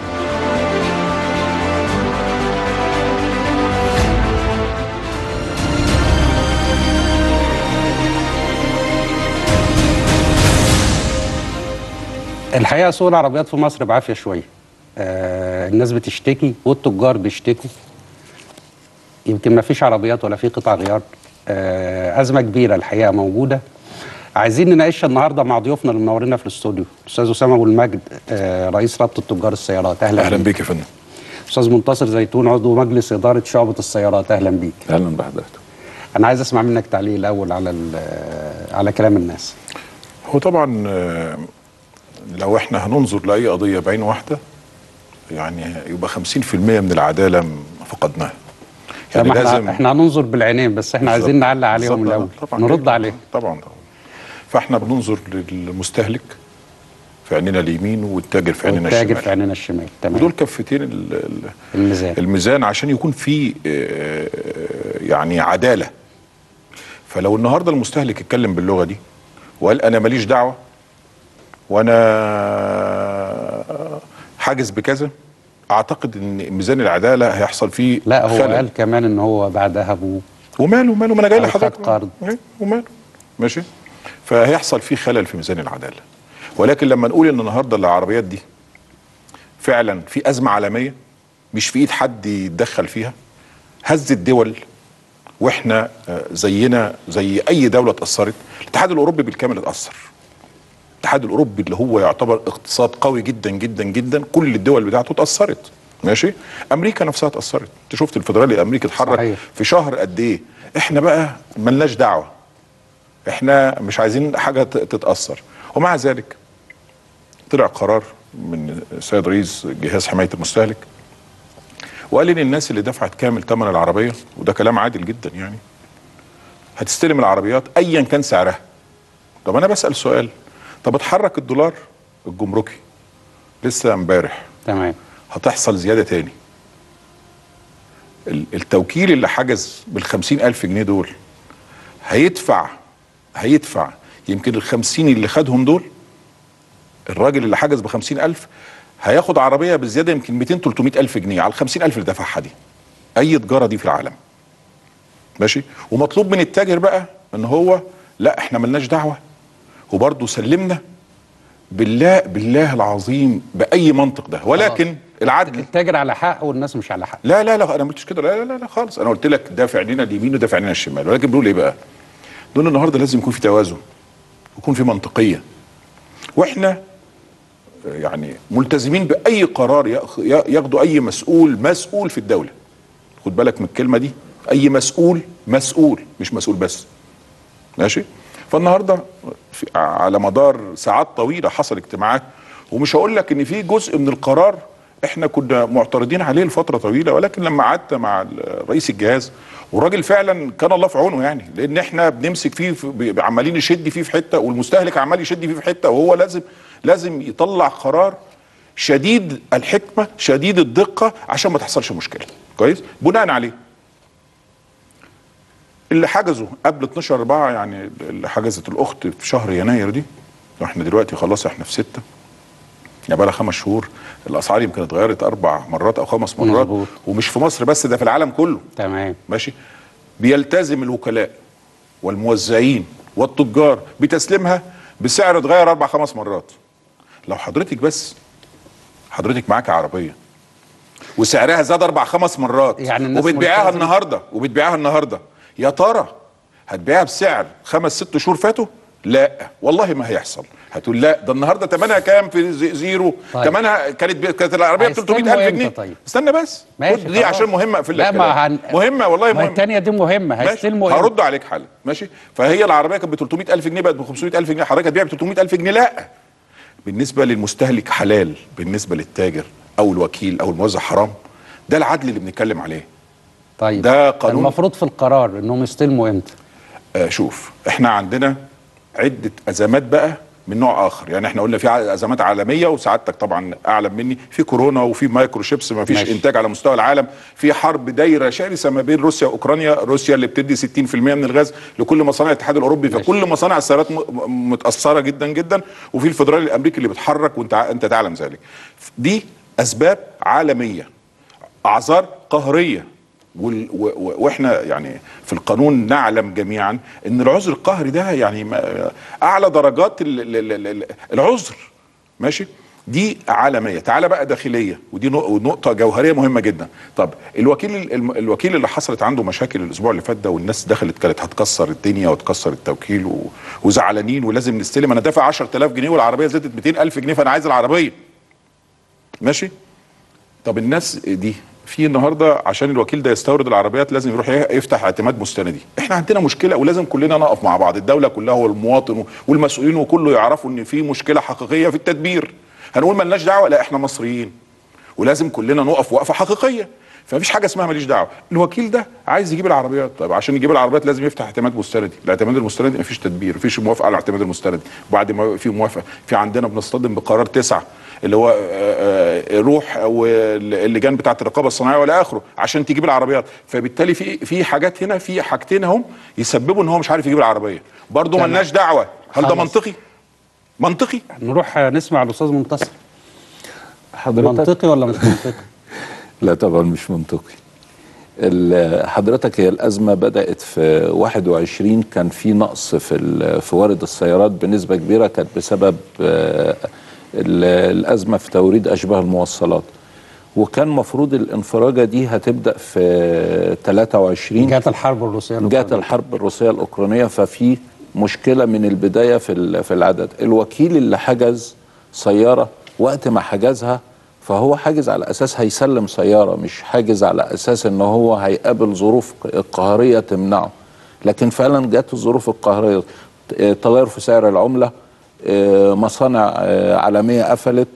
الحقيقه سوق العربيات في مصر بعافيه شويه آه الناس بتشتكي والتجار بيشتكوا يمكن ما فيش عربيات ولا في قطع غيار آه ازمه كبيره الحقيقه موجوده عايزين نناقشها النهارده مع ضيوفنا اللي منورينا في الاستوديو الاستاذ اسامه ابو المجد آه رئيس رابطه تجار السيارات اهلا اهلا بيك يا فندم استاذ منتصر زيتون عضو مجلس اداره شعبه السيارات اهلا بيك اهلا بحضرتك انا عايز اسمع منك تعليق الاول على ال- على كلام الناس هو طبعا آه، لو احنا هننظر لاي قضيه بعين واحده يعني يبقى 50% من العداله م- فقدناها يعني طب احنا, لازم احنا هننظر بالعينين بس احنا عايزين بالظبط. نعلق عليهم بالظبط. الاول طبعا نرد جدا. عليهم طبعا طبعا فاحنا بننظر للمستهلك في عيننا اليمين والتاجر في عيننا والتاجر الشمال في عيننا الشمال تمام ودول كفتين ال- ال- الميزان الميزان عشان يكون في آه، يعني عداله فلو النهارده المستهلك اتكلم باللغه دي وقال انا ماليش دعوه وانا حاجز بكذا اعتقد ان ميزان العداله هيحصل فيه لا هو خلل. قال كمان ان هو بعد ذهبه وماله ماله ما انا جاي أو لحضرتك خد قرض. إيه، وماله ماشي فهيحصل فيه خلل في ميزان العداله ولكن لما نقول ان النهارده العربيات دي فعلا في ازمه عالميه مش في ايد حد يتدخل فيها هزت دول واحنا آه، زينا زي اي دوله اتاثرت الاتحاد الاوروبي بالكامل اتاثر الاتحاد الاوروبي اللي هو يعتبر اقتصاد قوي جدا جدا جدا كل الدول بتاعته اتاثرت ماشي امريكا نفسها اتاثرت انت شفت الفدرالي الامريكي اتحرك صحيح. في شهر قد ايه احنا بقى ملناش دعوه احنا مش عايزين حاجه ت- تتاثر ومع ذلك طلع قرار من السيد رئيس جهاز حمايه المستهلك وقال ان الناس اللي دفعت كامل ثمن العربيه وده كلام عادل جدا يعني هتستلم العربيات ايا كان سعرها طب انا بسال سؤال طب اتحرك الدولار الجمركي لسه امبارح تمام هتحصل زياده تاني ال- التوكيل اللي حجز بالخمسين ألف جنيه دول هيدفع هيدفع يمكن الخمسين اللي خدهم دول الراجل اللي حجز بخمسين ألف هياخد عربية بزيادة يمكن 200 300 ألف جنيه على الخمسين ألف اللي دفعها دي أي تجارة دي في العالم ماشي ومطلوب من التاجر بقى ان هو لا احنا ملناش دعوة وبرضه سلمنا بالله بالله العظيم بأي منطق ده ولكن العدل التاجر على حق والناس مش على حق لا لا لا انا ما قلتش كده لا لا لا خالص انا قلت لك دافع عينينا اليمين ودافع عينينا الشمال ولكن بنقول ايه بقى؟ دول النهارده لازم يكون في توازن يكون في منطقيه واحنا يعني ملتزمين باي قرار ياخ- ياخده اي مسؤول مسؤول في الدوله خد بالك من الكلمه دي اي مسؤول مسؤول مش مسؤول بس ماشي فالنهارده في على مدار ساعات طويله حصل اجتماعات ومش هقول لك ان في جزء من القرار احنا كنا معترضين عليه لفتره طويله ولكن لما قعدت مع ال- رئيس الجهاز والراجل فعلا كان الله في عونه يعني لان احنا بنمسك فيه في- ب- عمالين نشد فيه في حته والمستهلك عمال يشد فيه في حته وهو لازم لازم يطلع قرار شديد الحكمه شديد الدقه عشان ما تحصلش مشكله كويس بناء عليه اللي حجزوا قبل 12 4 يعني اللي حجزت الاخت في شهر يناير دي واحنا دلوقتي خلاص احنا في ستة يعني بقى لها خمس شهور الاسعار يمكن اتغيرت اربع مرات او خمس مرات مظبوط. ومش في مصر بس ده في العالم كله تمام ماشي بيلتزم الوكلاء والموزعين والتجار بتسليمها بسعر اتغير اربع خمس مرات لو حضرتك بس حضرتك معاك عربيه وسعرها زاد اربع خمس مرات يعني الناس وبتبيعها ملتزمة. النهارده وبتبيعها النهارده يا ترى هتبيعها بسعر خمس ست شهور فاتوا لا والله ما هيحصل هتقول لا ده النهارده ثمنها كام في زي- زيرو طيب. ثمنها كانت ب... كانت العربيه ب هيستلموا 300000 امتى جنيه طيب؟ استنى بس ماشي خد دي خلاص. عشان مهمه اقفل لا لك ما كلام. هن... مهمه والله ما مهمه التانية دي مهمة ماشي هيستلموا امتى؟ هرد عليك حالا ماشي فهي العربيه كانت ب 300000 جنيه بقت ب 500000 جنيه حضرتك هتبيع ب 300000 جنيه لا بالنسبه للمستهلك حلال بالنسبه للتاجر او الوكيل او الموزع حرام ده العدل اللي بنتكلم عليه طيب ده قانون المفروض في القرار انهم يستلموا امتى آه شوف احنا عندنا عده ازمات بقى من نوع اخر يعني احنا قلنا في ع- ازمات عالميه وسعادتك طبعا اعلم مني في كورونا وفي مايكرو شيبس ما فيش ماشي. انتاج على مستوى العالم في حرب دايره شرسه ما بين روسيا واوكرانيا روسيا اللي بتدي 60% من الغاز لكل مصانع الاتحاد الاوروبي فكل مصانع السيارات م- م- متاثره جدا جدا وفي الفدرالي الامريكي اللي بيتحرك وانت ع- انت تعلم ذلك دي اسباب عالميه اعذار قهريه وال- و- و- واحنا يعني في القانون نعلم جميعا ان العذر القهري ده يعني ما- اعلى درجات ال- ال- ال- ال- العذر ماشي دي عالميه تعالى بقى داخليه ودي نق- نقطه جوهريه مهمه جدا طب الوكيل الم- الوكيل اللي حصلت عنده مشاكل الاسبوع اللي فات ده والناس دخلت كانت هتكسر الدنيا وتكسر التوكيل و- وزعلانين ولازم نستلم انا دافع 10000 جنيه والعربيه زادت 200000 جنيه فانا عايز العربيه ماشي طب الناس دي في النهارده عشان الوكيل ده يستورد العربيات لازم يروح يفتح اعتماد مستندي احنا عندنا مشكله ولازم كلنا نقف مع بعض الدوله كلها والمواطن والمسؤولين وكله يعرفوا ان في مشكله حقيقيه في التدبير هنقول ملناش دعوه لا احنا مصريين ولازم كلنا نقف وقفه حقيقيه فمفيش حاجه اسمها ماليش دعوه الوكيل ده عايز يجيب العربيات طب عشان يجيب العربيات لازم يفتح اعتماد مستندي الاعتماد المستندي مفيش تدبير مفيش موافقه على الاعتماد المستندي وبعد ما في موافقه في عندنا بنصطدم بقرار تسعة اللي هو آه، آه، روح واللجان بتاعه الرقابه الصناعيه والى اخره عشان تجيب العربيات فبالتالي في في حاجات هنا في حاجتين هم يسببوا ان هو مش عارف يجيب العربيه برضه تمام. ملناش دعوه هل ده خلاص. منطقي منطقي نروح نسمع الاستاذ منتصر حضرتك منطقي ولا مش منطقي لا طبعا مش منطقي ال- حضرتك هي الأزمة بدأت في 21 كان في نقص في ال- في وارد السيارات بنسبة كبيرة كانت بسبب آه، ال- الأزمة في توريد أشباه الموصلات وكان مفروض الانفراجة دي هتبدأ في 23 جات الحرب الروسيه جات الحرب الروسية الأوكرانية ففي مشكلة من البداية في ال- في العدد الوكيل اللي حجز سيارة وقت ما حجزها فهو حاجز على أساس هيسلم سيارة مش حاجز على أساس إن هو هيقابل ظروف قهرية تمنعه لكن فعلا جات الظروف القهرية ت- تغير في سعر العملة آه، مصانع آه، عالمية قفلت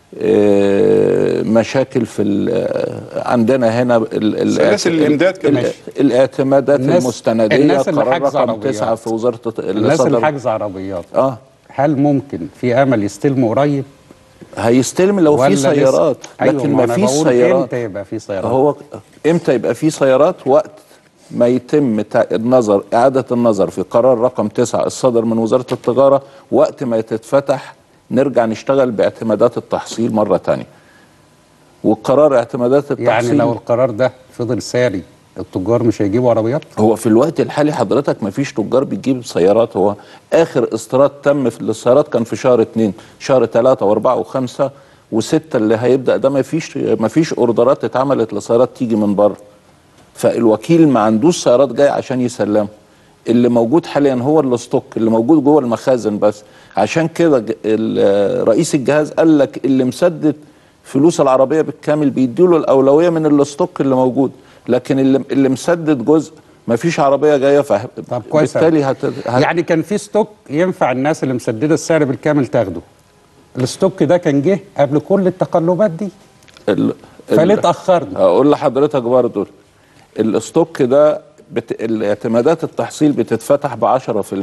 آه، مشاكل في ال- عندنا هنا ال- ال- سلاسل الإمداد كمان. ال- الاعتمادات الناس- المستنديه الناس اللي قرار حاجزة رقم عربيات. تسعة في وزاره الت- اللي الناس اللي صدر- حاجزه عربيات اه هل ممكن في امل يستلموا قريب هيستلم لو في ولا لسه؟ سيارات أيوة، لكن ما ما أنا فيش بقول سيارات إمتى يبقى في سيارات؟ هو امتى يبقى في سيارات وقت ما يتم تع- النظر اعاده النظر في قرار رقم تسعة الصادر من وزاره التجاره وقت ما تتفتح نرجع نشتغل باعتمادات التحصيل مره تانية وقرار اعتمادات التحصيل يعني لو القرار ده فضل ساري التجار مش هيجيبوا عربيات هو في الوقت الحالي حضرتك ما فيش تجار بتجيب سيارات هو اخر استيراد تم في للسيارات كان في شهر اتنين شهر تلاتة واربعة وخمسة وستة اللي هيبدأ ده ما فيش ما فيش اوردرات اتعملت لسيارات تيجي من بره فالوكيل ما عندوش سيارات جايه عشان يسلمها اللي موجود حاليا هو الستوك اللي موجود جوه المخازن بس عشان كده ج- ال- رئيس الجهاز قال لك اللي مسدد فلوس العربيه بالكامل بيديله الاولويه من الستوك اللي موجود لكن اللي اللي مسدد جزء ما فيش عربيه جايه فه... طب كويس بالتالي أوي. هت... هت... يعني كان في ستوك ينفع الناس اللي مسدده السعر بالكامل تاخده الستوك ده كان جه قبل كل التقلبات دي ال... فليه ال- اتاخرنا هقول لحضرتك برضه الستوك ده بت... الاعتمادات التحصيل بتتفتح ب 10%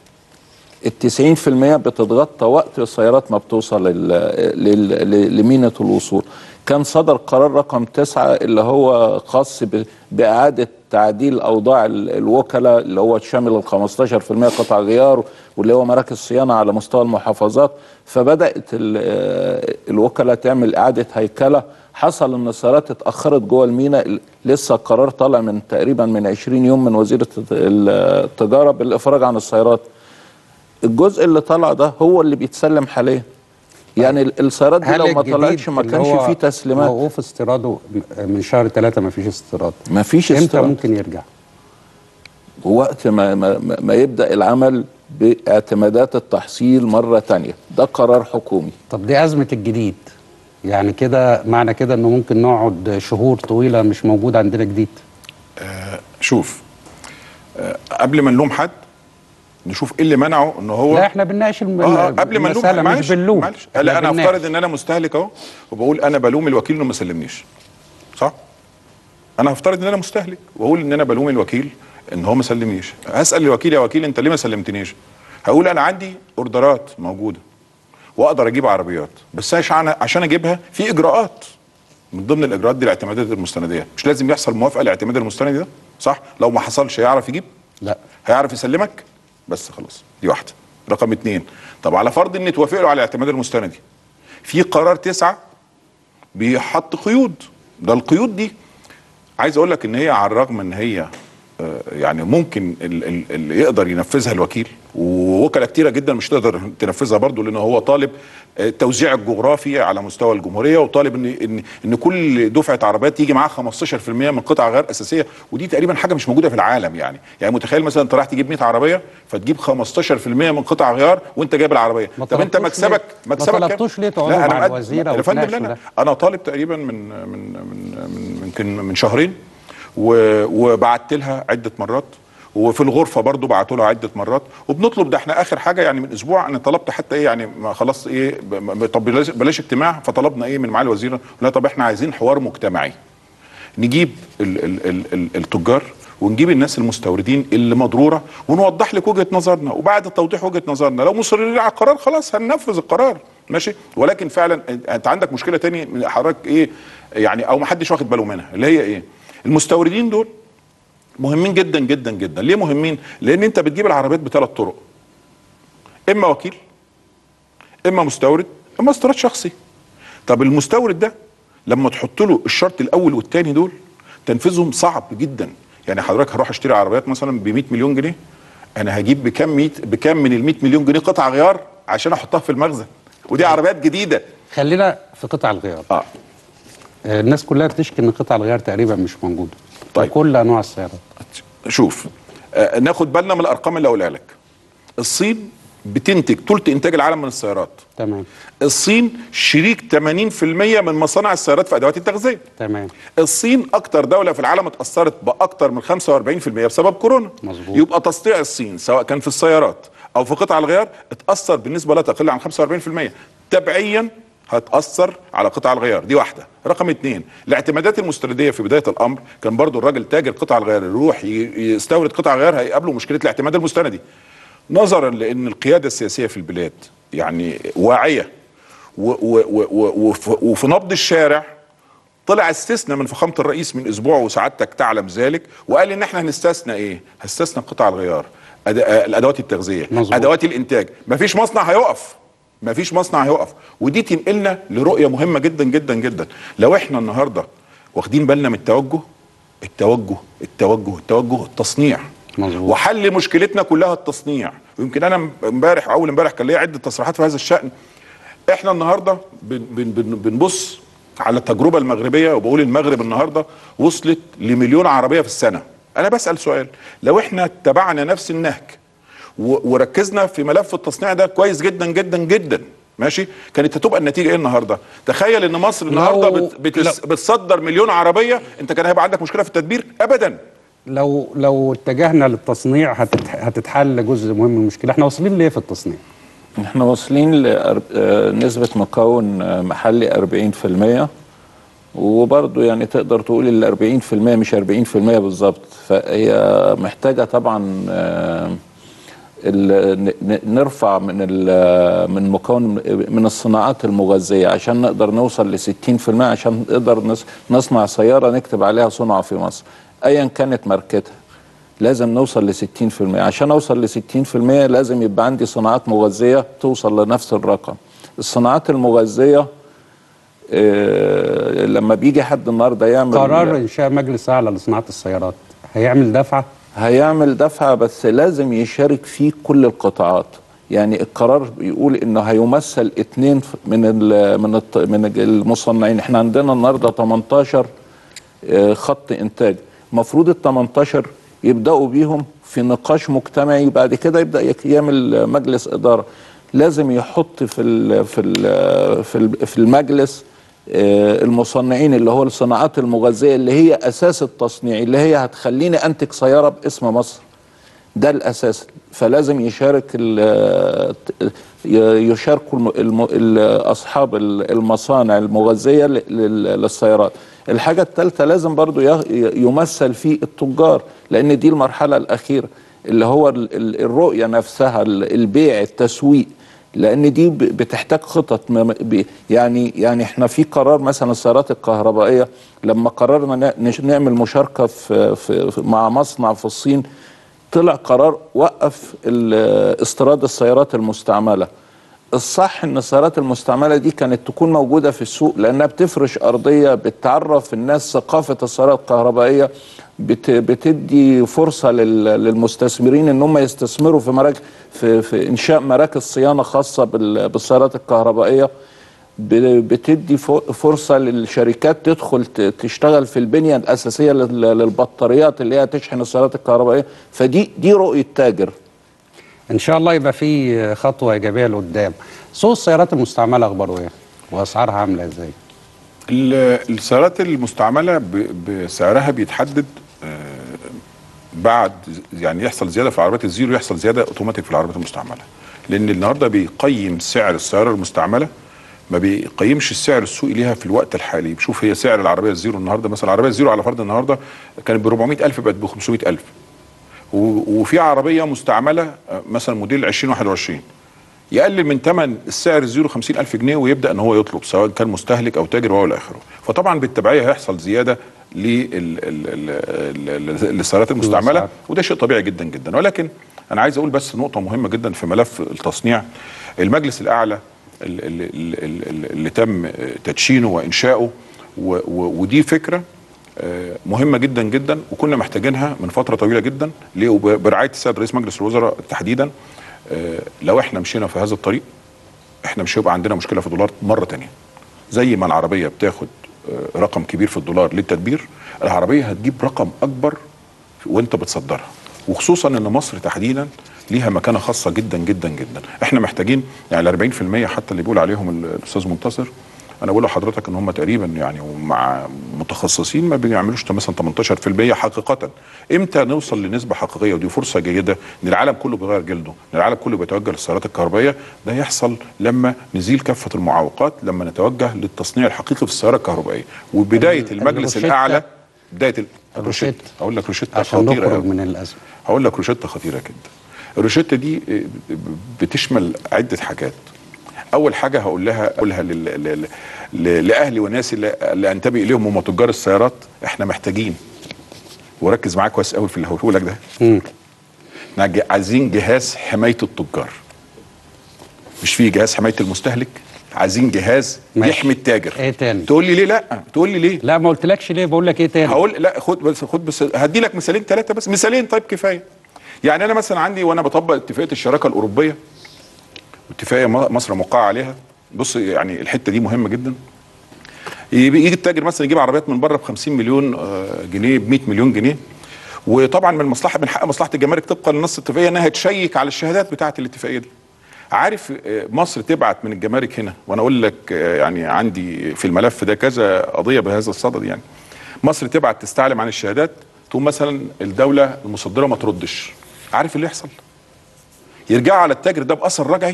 ال 90% بتتغطى وقت السيارات ما بتوصل لل... لل... ل- لمينة الوصول كان صدر قرار رقم تسعة اللي هو خاص ب... بإعادة تعديل أوضاع ال- الوكلاء اللي هو شامل ال 15% قطع غيار واللي هو مراكز صيانة على مستوى المحافظات فبدأت ال- الوكلاء تعمل إعادة هيكلة حصل ان السيارات اتاخرت جوه المينا لسه القرار طالع من تقريبا من 20 يوم من وزيره التجاره بالافراج عن السيارات الجزء اللي طلع ده هو اللي بيتسلم حاليا يعني ال- السيارات دي هل لو ما الجديد طلعتش ما اللي كانش هو فيه تسليمات موقوف استيراده من شهر ثلاثة ما فيش استيراد ما فيش امتى استيراد. ممكن يرجع وقت ما, ما, ما- ما يبدا العمل باعتمادات التحصيل مره تانية ده قرار حكومي طب دي أزمة الجديد يعني كده معنى كده انه ممكن نقعد شهور طويلة مش موجود عندنا جديد شوف آه، قبل ما نلوم حد نشوف ايه اللي منعه ان هو لا احنا بنناقش الم... اه آه، قبل ما نلوم المسألة معلش مش بنلوم معلش إحنا لا انا بنناقش. افترض ان انا مستهلك اهو وبقول انا بلوم الوكيل انه ما سلمنيش صح انا هفترض ان انا مستهلك واقول ان انا بلوم الوكيل ان هو ما سلمنيش هسال الوكيل يا وكيل انت ليه ما سلمتنيش هقول انا عندي اوردرات موجوده واقدر اجيب عربيات بس عشان عشان اجيبها في اجراءات من ضمن الاجراءات دي الاعتمادات المستنديه مش لازم يحصل موافقه الاعتماد المستندي ده صح لو ما حصلش هيعرف يجيب لا هيعرف يسلمك بس خلاص دي واحده رقم اتنين طب على فرض ان توافق له على الاعتماد المستندي في قرار تسعة بيحط قيود ده القيود دي عايز اقول لك ان هي على الرغم ان هي آه، يعني ممكن ال- ال- اللي يقدر ينفذها الوكيل ووكلاء كتيره جدا مش تقدر تنفذها برضه لان هو طالب آه، التوزيع الجغرافي على مستوى الجمهوريه وطالب ان ان ان كل دفعه عربيات يجي معاها 15% من قطع غير اساسيه ودي تقريبا حاجه مش موجوده في العالم يعني يعني متخيل مثلا انت رايح تجيب 100 عربيه فتجيب 15% من قطع غيار وانت جايب العربيه ما طب انت طلبتوش مكسبك ليه؟ ما مكسبك كام؟ طلبتوش ليه تقعدوا لا، أنا مع مقد- الوزيرة يا فندم لا وتناقشوا لا ده؟ انا طالب تقريبا من من من من يمكن من شهرين و- وبعت لها عده مرات وفي الغرفه برضو بعتوا لها عده مرات وبنطلب ده احنا اخر حاجه يعني من اسبوع انا طلبت حتى ايه يعني ما خلاص ايه ب- ب- طب بلاش, بلاش اجتماع فطلبنا ايه من معالي الوزير لا طب احنا عايزين حوار مجتمعي نجيب ال ال ال ال التجار ونجيب الناس المستوردين اللي مضروره ونوضح لك وجهه نظرنا وبعد توضيح وجهه نظرنا لو مصرين على القرار خلاص هننفذ القرار ماشي ولكن فعلا انت عندك مشكله تاني من حضرتك ايه يعني او ما حدش واخد باله منها اللي هي ايه المستوردين دول مهمين جدا جدا جدا ليه مهمين لان انت بتجيب العربيات بثلاث طرق اما وكيل اما مستورد اما استيراد شخصي طب المستورد ده لما تحط له الشرط الاول والثاني دول تنفيذهم صعب جدا يعني حضرتك هروح اشتري عربيات مثلا ب 100 مليون جنيه انا هجيب بكام 100 بكام من ال 100 مليون جنيه قطع غيار عشان احطها في المخزن ودي عربيات جديده خلينا في قطع الغيار اه الناس كلها بتشكي ان قطع الغيار تقريبا مش موجوده طيب كل انواع السيارات شوف آه ناخد بالنا من الارقام اللي اقولها لك الصين بتنتج ثلث انتاج العالم من السيارات تمام الصين شريك 80% من مصانع السيارات في ادوات التغذيه تمام الصين اكتر دوله في العالم اتاثرت باكتر من 45% بسبب كورونا مظبوط يبقى تصنيع الصين سواء كان في السيارات او في قطع الغيار اتاثر بنسبه لا تقل عن 45% تبعيا هتاثر على قطع الغيار دي واحده رقم اتنين الاعتمادات المستنديه في بدايه الامر كان برضو الراجل تاجر قطع الغيار يروح ي- يستورد قطع غيار هيقابله مشكله الاعتماد المستندي نظرا لان القياده السياسيه في البلاد يعني واعيه و- و- و- و- وف- وفي نبض الشارع طلع استثناء من فخامه الرئيس من اسبوع وسعادتك تعلم ذلك وقال ان احنا هنستثنى ايه؟ هنستثنى قطع الغيار أد... آه، الادوات التغذيه مظبوط. ادوات الانتاج مفيش مصنع هيقف مفيش مصنع هيقف ودي تنقلنا لرؤيه مهمه جدا جدا جدا لو احنا النهارده واخدين بالنا من التوجه التوجه التوجه التوجه التصنيع مظبوط وحل مشكلتنا كلها التصنيع ويمكن انا امبارح اول امبارح كان ليا عده تصريحات في هذا الشان احنا النهارده بن بن بن بنبص على التجربه المغربيه وبقول المغرب النهارده وصلت لمليون عربيه في السنه انا بسال سؤال لو احنا اتبعنا نفس النهج و- وركزنا في ملف التصنيع ده كويس جدا جدا جدا ماشي كانت هتبقى النتيجه ايه النهارده تخيل ان مصر النهارده بت بتس بتصدر مليون عربيه انت كان هيبقى عندك مشكله في التدبير ابدا لو لو اتجهنا للتصنيع هتت... هتتحل جزء مهم من المشكله احنا واصلين ليه في التصنيع احنا واصلين لنسبة مكون آه، محلي 40% وبرضه يعني تقدر تقول ال 40% مش 40% بالظبط فهي محتاجة طبعا آه، ال- ن- ن- نرفع من ال- من مكون من الصناعات المغذية عشان نقدر نوصل ل 60% عشان نقدر نص- نصنع سيارة نكتب عليها صنع في مصر ايا كانت ماركتها لازم نوصل ل 60% عشان اوصل ل 60% لازم يبقى عندي صناعات مغذيه توصل لنفس الرقم الصناعات المغذيه آه، لما بيجي حد النهارده يعمل قرار انشاء مجلس اعلى لصناعه السيارات هيعمل دفعه هيعمل دفعه بس لازم يشارك فيه كل القطاعات يعني القرار بيقول انه هيمثل اتنين ف- من ال من الط- من المصنعين احنا عندنا النهارده 18 آه، خط انتاج المفروض ال 18 يبداوا بيهم في نقاش مجتمعي بعد كده يبدا يك- يعمل مجلس اداره لازم يحط في ال في ال في ال- في المجلس آه، المصنعين اللي هو الصناعات المغذيه اللي هي اساس التصنيع اللي هي هتخليني انتج سياره باسم مصر ده الاساس فلازم يشارك ال- ي- يشاركوا الم- الم- ال- اصحاب ال- المصانع المغذيه ل- لل- للسيارات الحاجه الثالثه لازم برضو ي- يمثل فيه التجار لان دي المرحله الاخيره اللي هو ال- ال- الرؤيه نفسها ال- البيع التسويق لان دي ب- بتحتاج خطط ما- ب- يعني يعني احنا في قرار مثلا السيارات الكهربائيه لما قررنا ن- نش- نعمل مشاركه في, في في- مع مصنع في الصين طلع قرار وقف ال- استيراد السيارات المستعمله الصح ان السيارات المستعمله دي كانت تكون موجوده في السوق لانها بتفرش ارضيه بتعرف الناس ثقافه السيارات الكهربائيه بت بتدي فرصه لل- للمستثمرين ان هم يستثمروا في مراكز في, في انشاء مراكز صيانه خاصه بال- بالسيارات الكهربائيه ب- بتدي ف- فرصه للشركات تدخل ت- تشتغل في البنيه الاساسيه لل- للبطاريات اللي هي تشحن السيارات الكهربائيه فدي دي رؤيه تاجر ان شاء الله يبقى في خطوه ايجابيه لقدام سوق السيارات المستعمله اخباره ايه واسعارها عامله ازاي ال- السيارات المستعمله ب- بسعرها بيتحدد آه، بعد يعني يحصل زياده في العربيات الزيرو يحصل زياده اوتوماتيك في العربيات المستعمله لان النهارده بيقيم سعر السياره المستعمله ما بيقيمش السعر السوقي ليها في الوقت الحالي بيشوف هي سعر العربيه الزيرو النهارده مثلا العربيه الزيرو على فرض النهارده كانت ب 400000 بقت ب 500000 و- وفي عربيه مستعمله آه، مثلا موديل 2021 يقلل من ثمن السعر الزيرو 50000 جنيه ويبدا ان هو يطلب سواء كان مستهلك او تاجر وهو الى اخره فطبعا بالتبعيه هيحصل زياده لل- للسيارات المستعمله وده شيء طبيعي جدا جدا ولكن انا عايز اقول بس نقطه مهمه جدا في ملف التصنيع المجلس الاعلى اللي, اللي, اللي, اللي تم تدشينه وانشاؤه و- و- ودي فكره آه، مهمه جدا جدا وكنا محتاجينها من فتره طويله جدا ليه وب- برعايه السيد رئيس مجلس الوزراء تحديدا آه، لو احنا مشينا في هذا الطريق احنا مش هيبقى عندنا مشكله في الدولار مره تانية زي ما العربيه بتاخد آه، رقم كبير في الدولار للتدبير العربيه هتجيب رقم اكبر وانت بتصدرها وخصوصا ان مصر تحديدا ليها مكانه خاصه جدا جدا جدا احنا محتاجين يعني ال 40% حتى اللي بيقول عليهم ال- الاستاذ منتصر انا بقول لحضرتك ان هم تقريبا يعني ومع متخصصين ما بيعملوش مثلا 18% حقيقه امتى نوصل لنسبه حقيقيه ودي فرصه جيده ان العالم كله بيغير جلده ان العالم كله بيتوجه للسيارات الكهربائيه ده يحصل لما نزيل كافه المعوقات لما نتوجه للتصنيع الحقيقي في السياره الكهربائيه وبدايه ال- المجلس الروشتة- الاعلى بدايه ال- الروشتة. الروشتة اقول لك روشته عشان خطيره نخرج أوي. من الازمه هقول لك روشته خطيره جدا الروشته دي آه، بتشمل عده حاجات اول حاجه هقول لها اقولها لل... لل... ل- لاهلي وناسي اللي, اللي انتمي اليهم هم تجار السيارات احنا محتاجين وركز معاك كويس قوي في اللي هقوله لك ده احنا ج- عايزين جهاز حمايه التجار مش في جهاز حمايه المستهلك عايزين جهاز ماشي. يحمي التاجر ايه تاني تقول لي ليه لا تقول لي ليه لا ما قلتلكش ليه بقول لك ايه تاني هقول لا خد بس خد بس هدي لك مثالين ثلاثه بس مثالين طيب كفايه يعني انا مثلا عندي وانا بطبق اتفاقيه الشراكه الاوروبيه اتفاقيه م- مصر موقعه عليها بص يعني الحته دي مهمه جدا يجي يجي التاجر مثلا يجيب عربيات من بره ب 50 مليون آه، جنيه ب 100 مليون جنيه وطبعا من المصلحه من حق مصلحه الجمارك طبقا لنص الاتفاقيه انها تشيك على الشهادات بتاعه الاتفاقيه دي عارف آه، مصر تبعت من الجمارك هنا وانا اقول لك آه، يعني عندي في الملف ده كذا قضيه بهذا الصدد يعني مصر تبعت تستعلم عن الشهادات تقوم مثلا الدوله المصدره ما تردش عارف اللي يحصل يرجعوا على التاجر ده باثر رجعي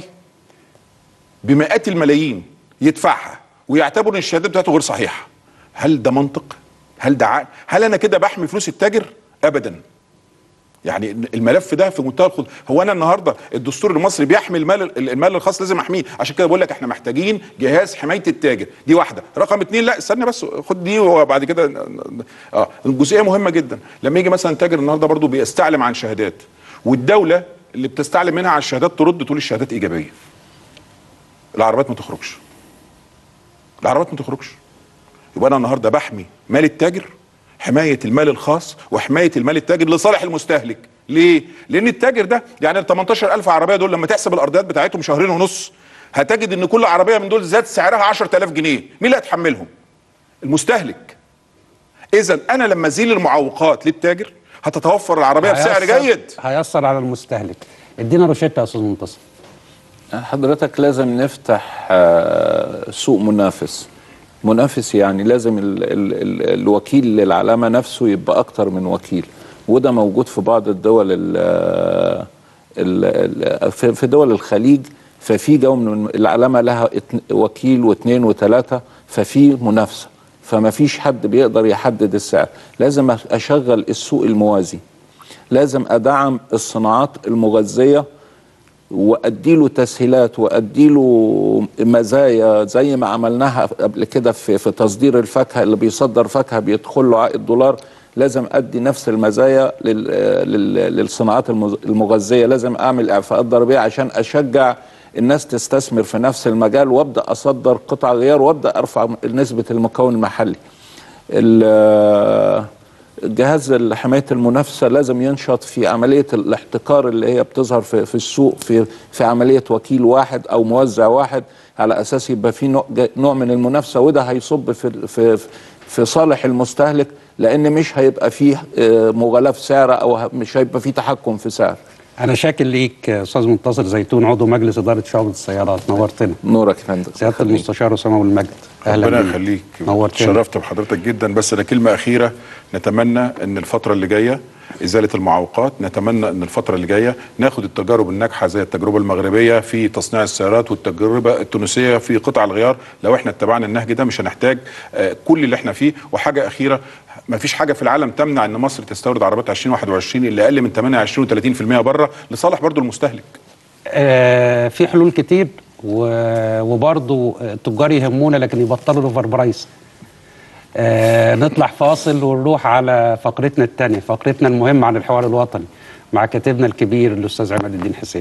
بمئات الملايين يدفعها ويعتبر ان الشهادات بتاعته غير صحيحه هل ده منطق هل ده عقل هل انا كده بحمي فلوس التاجر ابدا يعني الملف ده في منتهى الخطوره هو انا النهارده الدستور المصري بيحمي المال المال الخاص لازم احميه عشان كده بقول لك احنا محتاجين جهاز حمايه التاجر دي واحده رقم اتنين لا استنى بس خد دي وبعد كده اه الجزئيه مهمه جدا لما يجي مثلا تاجر النهارده برضو بيستعلم عن شهادات والدوله اللي بتستعلم منها على الشهادات ترد تقول الشهادات ايجابيه العربيات ما تخرجش العربيات ما تخرجش يبقى انا النهارده بحمي مال التاجر حمايه المال الخاص وحمايه المال التاجر لصالح المستهلك ليه لان التاجر ده يعني ال 18000 عربيه دول لما تحسب الارضيات بتاعتهم شهرين ونص هتجد ان كل عربيه من دول زاد سعرها 10000 جنيه مين اللي هيتحملهم المستهلك اذا انا لما ازيل المعوقات للتاجر هتتوفر العربيه بسعر هيأثر- جيد هيأثر على المستهلك ادينا روشته يا استاذ منتصر حضرتك لازم نفتح آه، سوق منافس منافس يعني لازم ال ال ال الوكيل للعلامة نفسه يبقى أكتر من وكيل وده موجود في بعض الدول ال ال ال في في دول الخليج ففي جو من العلامه لها اتن- وكيل واثنين وثلاثه ففي منافسه فما فيش حد بيقدر يحدد السعر لازم اشغل السوق الموازي لازم ادعم الصناعات المغذيه واديله تسهيلات واديله مزايا زي ما عملناها قبل كده في في تصدير الفاكهه اللي بيصدر فاكهه بيدخل له عائد دولار لازم ادي نفس المزايا لل لل للصناعات المز- المغذيه لازم اعمل اعفاءات ضريبيه عشان اشجع الناس تستثمر في نفس المجال وابدا اصدر قطع غيار وابدا ارفع نسبه المكون المحلي ال- جهاز حمايه المنافسه لازم ينشط في عمليه الاحتكار اللي هي بتظهر في, في السوق في في عمليه وكيل واحد او موزع واحد على اساس يبقى في نوع, نوع من المنافسه وده هيصب في في في صالح المستهلك لان مش هيبقى فيه آه، مغالاه في سعر او ه- مش هيبقى فيه تحكم في سعر انا شاكر ليك يا استاذ منتصر زيتون عضو مجلس اداره شعبه السيارات نورتنا نورك يا فندم سياده المستشار اسامه أبو المجد اهلا ربنا بيك. يخليك نورتنا شرفت بحضرتك جدا بس انا كلمه اخيره نتمنى ان الفتره اللي جايه ازاله المعوقات نتمنى ان الفتره اللي جايه ناخد التجارب الناجحه زي التجربه المغربيه في تصنيع السيارات والتجربه التونسيه في قطع الغيار لو احنا اتبعنا النهج ده مش هنحتاج آه، كل اللي احنا فيه وحاجه اخيره ما فيش حاجه في العالم تمنع ان مصر تستورد عربيات 2021 اللي اقل من 28 و30% بره لصالح برضو المستهلك آه في حلول كتير و- وبرضو التجار يهمونا لكن يبطلوا الاوفر برايس آه نطلع فاصل ونروح على فقرتنا الثانيه فقرتنا المهمه عن الحوار الوطني مع كاتبنا الكبير الاستاذ عماد الدين حسين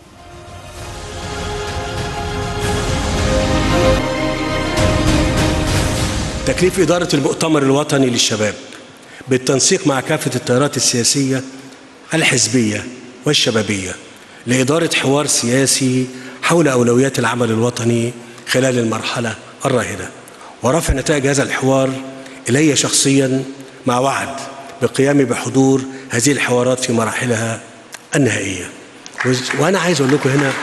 تكليف إدارة المؤتمر الوطني للشباب بالتنسيق مع كافة التيارات السياسية الحزبية والشبابية لإدارة حوار سياسي حول أولويات العمل الوطني خلال المرحلة الراهنة ورفع نتائج هذا الحوار إلي شخصيا مع وعد بقيامي بحضور هذه الحوارات في مراحلها النهائية وأنا عايز أقول لكم هنا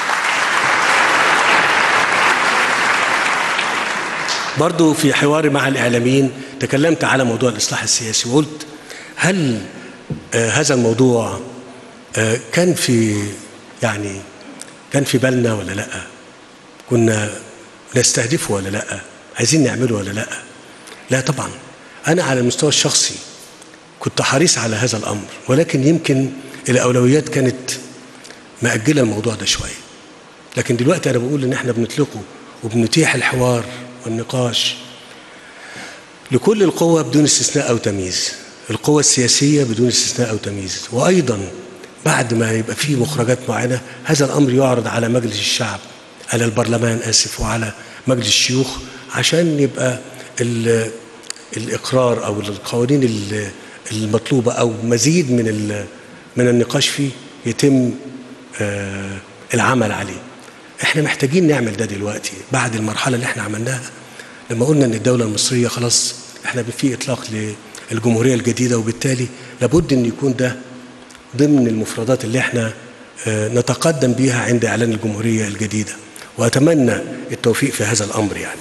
برضو في حواري مع الإعلاميين تكلمت على موضوع الإصلاح السياسي وقلت هل آه هذا الموضوع آه كان في يعني كان في بالنا ولا لا كنا نستهدفه ولا لا عايزين نعمله ولا لا لا طبعا أنا على المستوى الشخصي كنت حريص على هذا الأمر ولكن يمكن الأولويات كانت مأجلة الموضوع ده شوية لكن دلوقتي أنا بقول إن إحنا بنطلقه وبنتيح الحوار والنقاش لكل القوى بدون استثناء أو تمييز القوى السياسية بدون استثناء أو تمييز وأيضا بعد ما يبقى فيه مخرجات معينة هذا الأمر يعرض على مجلس الشعب على البرلمان آسف وعلى مجلس الشيوخ عشان يبقى ال- الإقرار أو القوانين ال- المطلوبة أو مزيد من ال- من النقاش فيه يتم آه، العمل عليه احنا محتاجين نعمل ده دلوقتي بعد المرحلة اللي احنا عملناها لما قلنا ان الدولة المصرية خلاص احنا في اطلاق للجمهورية الجديدة وبالتالي لابد ان يكون ده ضمن المفردات اللي احنا آه، نتقدم بيها عند اعلان الجمهورية الجديدة واتمنى التوفيق في هذا الامر يعني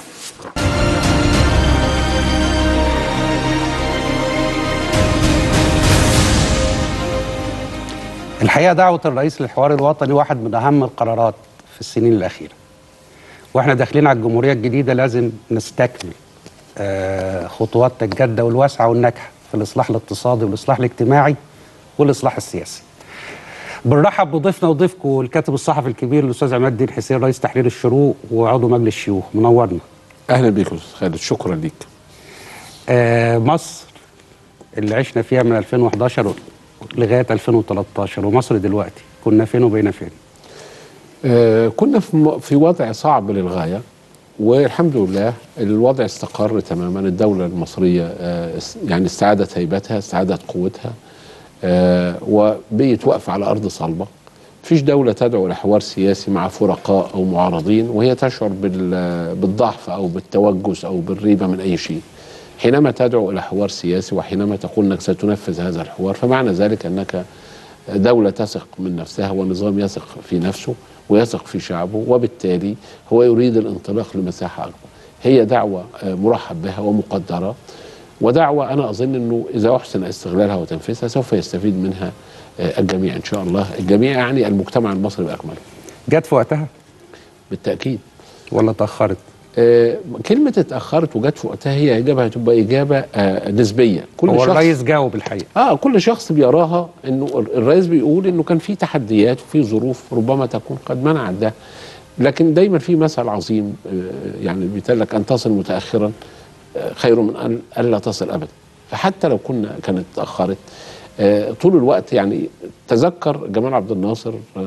الحقيقه دعوه الرئيس للحوار الوطني واحد من اهم القرارات في السنين الاخيره واحنا داخلين على الجمهوريه الجديده لازم نستكمل آه، خطواتنا الجاده والواسعه والناجحه في الاصلاح الاقتصادي والاصلاح الاجتماعي والاصلاح السياسي بنرحب بضيفنا وضيفكم الكاتب الصحفي الكبير الاستاذ عماد الدين حسين رئيس تحرير الشروق وعضو مجلس الشيوخ منورنا اهلا بيك يا استاذ خالد شكرا ليك آه، مصر اللي عشنا فيها من 2011 لغايه 2013 ومصر دلوقتي كنا فين وبقينا فين آه، كنا في م- في وضع صعب للغايه والحمد لله الوضع استقر تماما الدوله المصريه آه، اس- يعني استعادت هيبتها استعادت قوتها آه، وبقيت واقفه على ارض صلبه مفيش دوله تدعو الى حوار سياسي مع فرقاء او معارضين وهي تشعر بال- بالضعف او بالتوجس او بالريبه من اي شيء حينما تدعو الى حوار سياسي وحينما تقول انك ستنفذ هذا الحوار فمعنى ذلك انك دولة تثق من نفسها ونظام يثق في نفسه ويثق في شعبه وبالتالي هو يريد الانطلاق لمساحة أكبر هي دعوة آه، مرحب بها ومقدرة ودعوه انا اظن انه اذا احسن استغلالها وتنفيذها سوف يستفيد منها آه، الجميع ان شاء الله الجميع يعني المجتمع المصري باكمله جت في وقتها بالتاكيد ولا تاخرت آه، كلمة اتأخرت وجت في وقتها هي إجابة هتبقى إجابة آه، نسبية كل هو شخص الرئيس جاوب الحقيقه اه كل شخص بيراها انه الرئيس بيقول انه كان في تحديات وفي ظروف ربما تكون قد منعت ده لكن دايما في مثل عظيم آه، يعني بيتقال لك ان تصل متاخرا آه، خير من ان الا تصل ابدا فحتى لو كنا كانت اتاخرت آه، طول الوقت يعني تذكر جمال عبد الناصر آه،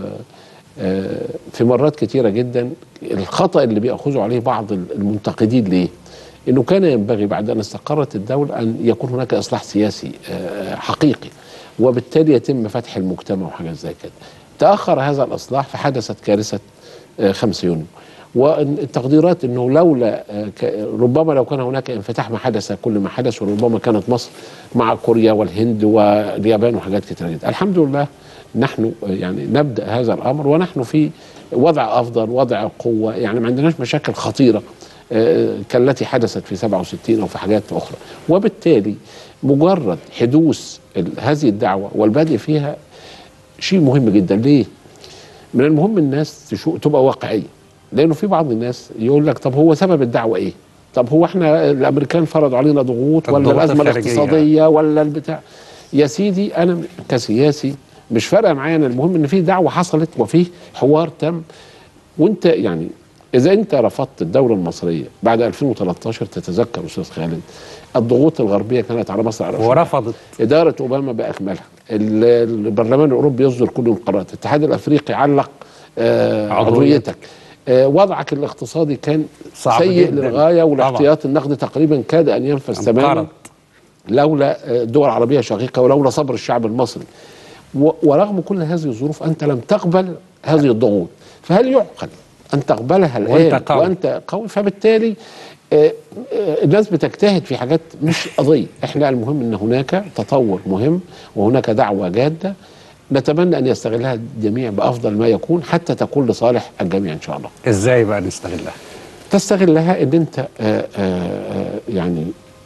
آه، في مرات كتيره جدا الخطا اللي بياخذوا عليه بعض المنتقدين ليه انه كان ينبغي بعد ان استقرت الدوله ان يكون هناك اصلاح سياسي آه، حقيقي وبالتالي يتم فتح المجتمع وحاجات زي كده تاخر هذا الاصلاح فحدثت كارثه آه، 5 يونيو والتقديرات انه لولا آه، ك- ربما لو كان هناك انفتاح ما حدث كل ما حدث وربما كانت مصر مع كوريا والهند واليابان وحاجات كتيره جدا الحمد لله نحن آه، يعني نبدا هذا الامر ونحن في وضع افضل وضع قوه يعني ما عندناش مشاكل خطيره آه، كالتي حدثت في 67 او في حاجات اخرى وبالتالي مجرد حدوث ال- هذه الدعوه والبدء فيها شيء مهم جدا ليه؟ من المهم الناس تشو تبقى واقعيه لانه في بعض الناس يقول لك طب هو سبب الدعوه ايه؟ طب هو احنا الامريكان فرضوا علينا ضغوط ولا الضغوط الازمه الخارجية. الاقتصاديه ولا البتاع يا سيدي انا كسياسي مش فارقه معايا أنا المهم ان في دعوه حصلت وفي حوار تم وانت يعني اذا انت رفضت الدوله المصريه بعد 2013 تتذكر استاذ خالد الضغوط الغربيه كانت على مصر على ورفضت اداره اوباما باكملها ال- البرلمان الاوروبي يصدر كل يوم قرارات الاتحاد الافريقي علق آه عضويتك. عضويتك آه وضعك الاقتصادي كان صعب سيء جداً. للغايه طبعاً. والاحتياط النقدي تقريبا كاد ان ينفذ تماما انقرض. لولا آه، دول عربيه شقيقه ولولا صبر الشعب المصري و- ورغم كل هذه الظروف انت لم تقبل هذه الضغوط فهل يعقل ان تقبلها الان وأنت قوي. وانت قوي فبالتالي آه، آه، الناس بتجتهد في حاجات مش قضيه احنا المهم ان هناك تطور مهم وهناك دعوه جاده نتمنى ان يستغلها الجميع بافضل ما يكون حتى تكون لصالح الجميع ان شاء الله ازاي بقى نستغلها؟ تستغلها ان انت آه، آه، آه، يعني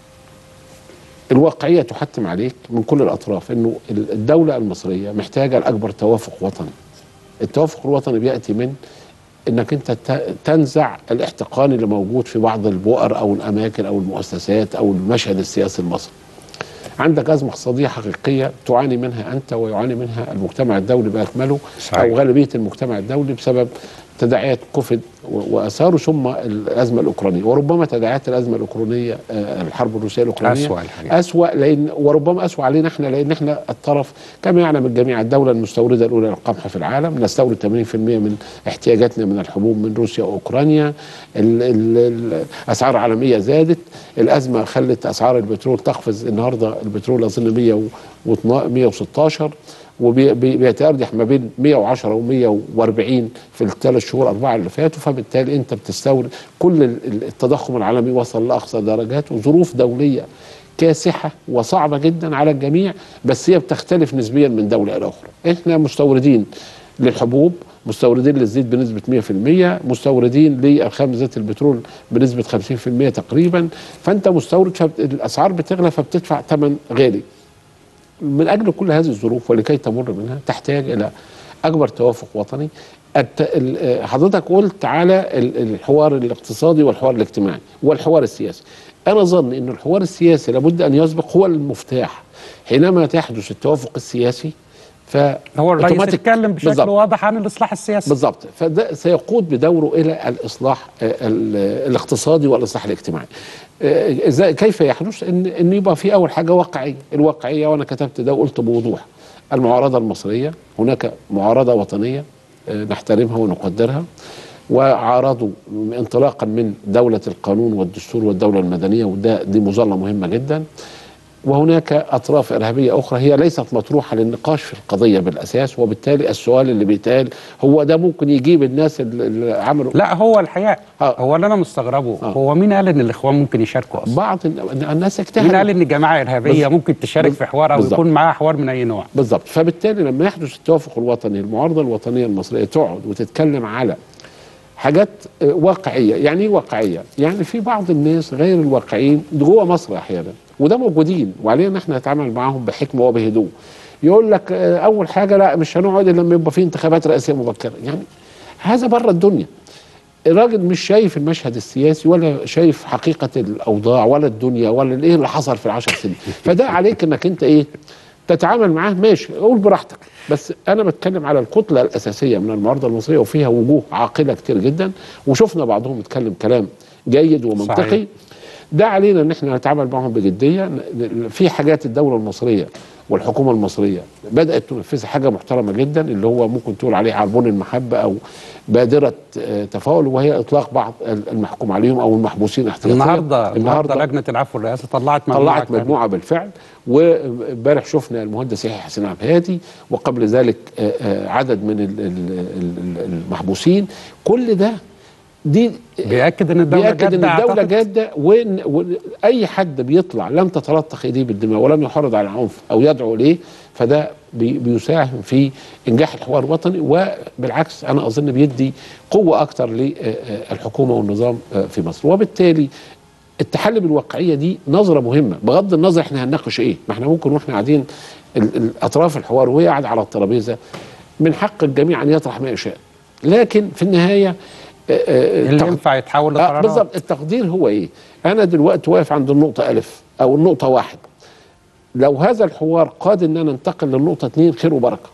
الواقعيه تحتم عليك من كل الاطراف انه الدوله المصريه محتاجه لاكبر توافق وطني. التوافق الوطني بياتي من انك انت ت- تنزع الاحتقان اللي موجود في بعض البؤر او الاماكن او المؤسسات او المشهد السياسي المصري. عندك ازمه اقتصاديه حقيقيه تعاني منها انت ويعاني منها المجتمع الدولي باكمله صحيح. او غالبيه المجتمع الدولي بسبب تداعيات كوفيد و- واثاره ثم الازمه الاوكرانيه وربما تداعيات الازمه الاوكرانيه آه، الحرب الروسيه الاوكرانيه أسوأ الحقيقة. اسوا لان وربما اسوا علينا احنا لان احنا الطرف كما يعلم الجميع الدوله المستورده الاولى للقمح في العالم نستورد 80% من احتياجاتنا من الحبوب من روسيا واوكرانيا ال- ال- الاسعار العالميه زادت الازمه خلت اسعار البترول تقفز النهارده البترول اظن 112 116 وبيتأرجح ما بين 110 و 140 في الثلاث شهور أربعة اللي فاتوا فبالتالي أنت بتستورد كل ال- ال- التضخم العالمي وصل لأقصى درجاته وظروف دولية كاسحة وصعبة جدا على الجميع بس هي بتختلف نسبيا من دولة إلى أخرى إحنا مستوردين للحبوب مستوردين للزيت بنسبة 100% مستوردين للخام زيت البترول بنسبة 50% تقريبا فأنت مستورد فالأسعار بتغلى فبتدفع ثمن غالي من اجل كل هذه الظروف ولكي تمر منها تحتاج الى اكبر توافق وطني الت... ال- آه، حضرتك قلت على ال- الحوار الاقتصادي والحوار الاجتماعي والحوار السياسي انا ظن ان الحوار السياسي لابد ان يسبق هو المفتاح حينما تحدث التوافق السياسي ف هو الرئيس أوتوماتيك- اتكلم بشكل بالظبط. واضح عن الاصلاح السياسي بالظبط فده سيقود بدوره الى الاصلاح آه، ال- الاقتصادي والاصلاح الاجتماعي آه، ازاي كيف يحدث ان ان يبقى في اول حاجه واقعيه الواقعيه وانا كتبت ده وقلت بوضوح المعارضه المصريه هناك معارضه وطنيه آه، نحترمها ونقدرها وعارضوا انطلاقا من دوله القانون والدستور والدوله المدنيه وده دي مظله مهمه جدا وهناك اطراف ارهابيه اخرى هي ليست مطروحه للنقاش في القضيه بالاساس وبالتالي السؤال اللي بيتقال هو ده ممكن يجيب الناس اللي- اللي عملوا لا هو الحقيقه هو اللي انا مستغربه هو مين قال ان الاخوان ممكن يشاركوا اصلا؟ بعض الناس اجتهدوا مين قال ان الجماعه ارهابيه بز- ممكن تشارك بز- في حوار او بالظبط. يكون معاها حوار من اي نوع؟ بالظبط فبالتالي لما يحدث التوافق الوطني المعارضه الوطنيه المصريه تقعد وتتكلم على حاجات آه، واقعيه يعني ايه واقعيه يعني في بعض الناس غير الواقعيين جوه مصر احيانا وده موجودين وعلينا ان احنا نتعامل معاهم بحكمه وبهدوء يقول لك آه، اول حاجه لا مش هنقعد الا لما يبقى في انتخابات رئاسيه مبكره يعني هذا بره الدنيا الراجل مش شايف المشهد السياسي ولا شايف حقيقة الأوضاع ولا الدنيا ولا إيه اللي حصل في العشر سنين فده عليك إنك أنت إيه تتعامل معاه ماشي قول براحتك بس أنا بتكلم على الكتلة الأساسية من المعارضة المصرية وفيها وجوه عاقلة كتير جدا وشفنا بعضهم يتكلم كلام جيد ومنطقي صحيح. ده علينا ان احنا نتعامل معهم بجديه ن- ن- في حاجات الدوله المصريه والحكومه المصريه بدات تنفذها حاجه محترمه جدا اللي هو ممكن تقول عليه عربون المحبه او بادره آه، تفاؤل وهي اطلاق بعض ال- المحكوم عليهم او المحبوسين احتياطيا النهارده النهارده لجنه العفو الرئاسي طلعت مجموعه طلعت كاملة. مجموعه بالفعل وامبارح شفنا المهندس يحيى حسين عبد الهادي وقبل ذلك آه، آه، عدد من ال- ال- ال- المحبوسين كل ده دي بيأكد ان الدوله بيأكد ان جادة الدولة أعتقد. جادة وان وإن اي حد بيطلع لم تتلطخ ايديه بالدماء ولم يحرض على العنف او يدعو اليه فده بي بيساهم في انجاح الحوار الوطني وبالعكس انا اظن بيدي قوة اكتر للحكومة والنظام آه، في مصر وبالتالي التحلي بالواقعية دي نظرة مهمة بغض النظر احنا هنناقش ايه ما احنا ممكن واحنا قاعدين ال- ال- اطراف الحوار وهي قاعدة على الترابيزة من حق الجميع ان يطرح ما يشاء لكن في النهاية آه، آه، اللي التق- ينفع يتحول آه لقرارات بالظبط التقدير هو ايه انا دلوقتي واقف عند النقطه الف او النقطه واحد لو هذا الحوار قاد ان انا انتقل للنقطه اثنين خير وبركه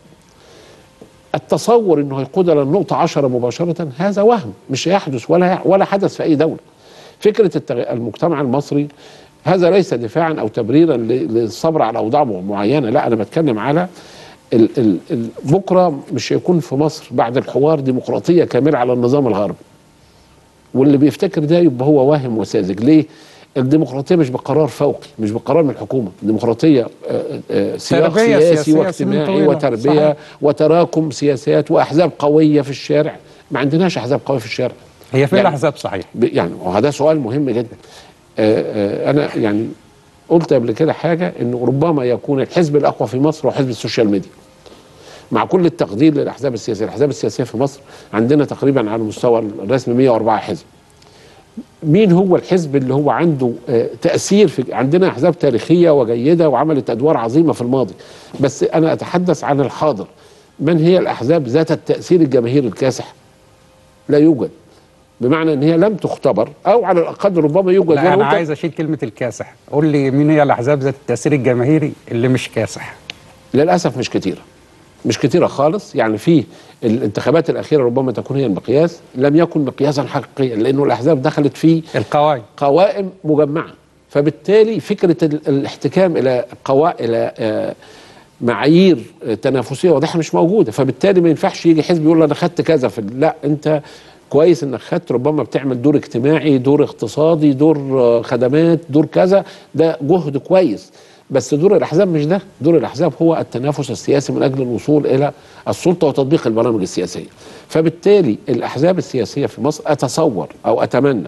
التصور انه هيقود الى النقطه عشرة مباشره هذا وهم مش هيحدث ولا ولا حدث في اي دوله فكره التغ... المجتمع المصري هذا ليس دفاعا او تبريرا ل- للصبر على اوضاع معينه لا انا بتكلم على ال ال ال بكره مش هيكون في مصر بعد الحوار ديمقراطيه كامله على النظام الغربي واللي بيفتكر ده يبقى هو واهم وساذج ليه الديمقراطيه مش بقرار فوقي مش بقرار من الحكومه الديمقراطيه آه، آه، سياق تربية سياسي سياسية سنين واجتماعي طويلة. وتربيه صحيح. وتراكم سياسات واحزاب قويه في الشارع ما عندناش احزاب قويه في الشارع هي فين يعني- الاحزاب صحيح ب- يعني وهذا سؤال مهم جدا آه، آه، انا يعني قلت قبل كده حاجه انه ربما يكون الحزب الاقوى في مصر هو حزب السوشيال ميديا مع كل التقدير للاحزاب السياسيه الاحزاب السياسيه في مصر عندنا تقريبا على المستوى الرسمي 104 حزب مين هو الحزب اللي هو عنده آه، تأثير في عندنا أحزاب تاريخية وجيدة وعملت أدوار عظيمة في الماضي بس أنا أتحدث عن الحاضر من هي الأحزاب ذات التأثير الجماهيري الكاسح لا يوجد بمعنى ان هي لم تختبر او على الاقل ربما يوجد لا ولو انا أنت- عايز اشيل كلمه الكاسح قول لي مين هي الاحزاب ذات التاثير الجماهيري اللي مش كاسح للاسف مش كتيره مش كتيره خالص يعني في الانتخابات الاخيره ربما تكون هي المقياس لم يكن مقياسا حقيقيا لانه الاحزاب دخلت في القوائم قوائم مجمعه فبالتالي فكره ال- الاحتكام الى قوا الى آه، معايير آه، تنافسيه واضحه مش موجوده فبالتالي ما ينفعش يجي حزب يقول انا خدت كذا في لا انت كويس انك خدت ربما بتعمل دور اجتماعي دور اقتصادي دور آه، خدمات دور كذا ده جهد كويس بس دور الاحزاب مش ده دور الاحزاب هو التنافس السياسي من اجل الوصول الى السلطه وتطبيق البرامج السياسيه فبالتالي الاحزاب السياسيه في مصر اتصور او اتمنى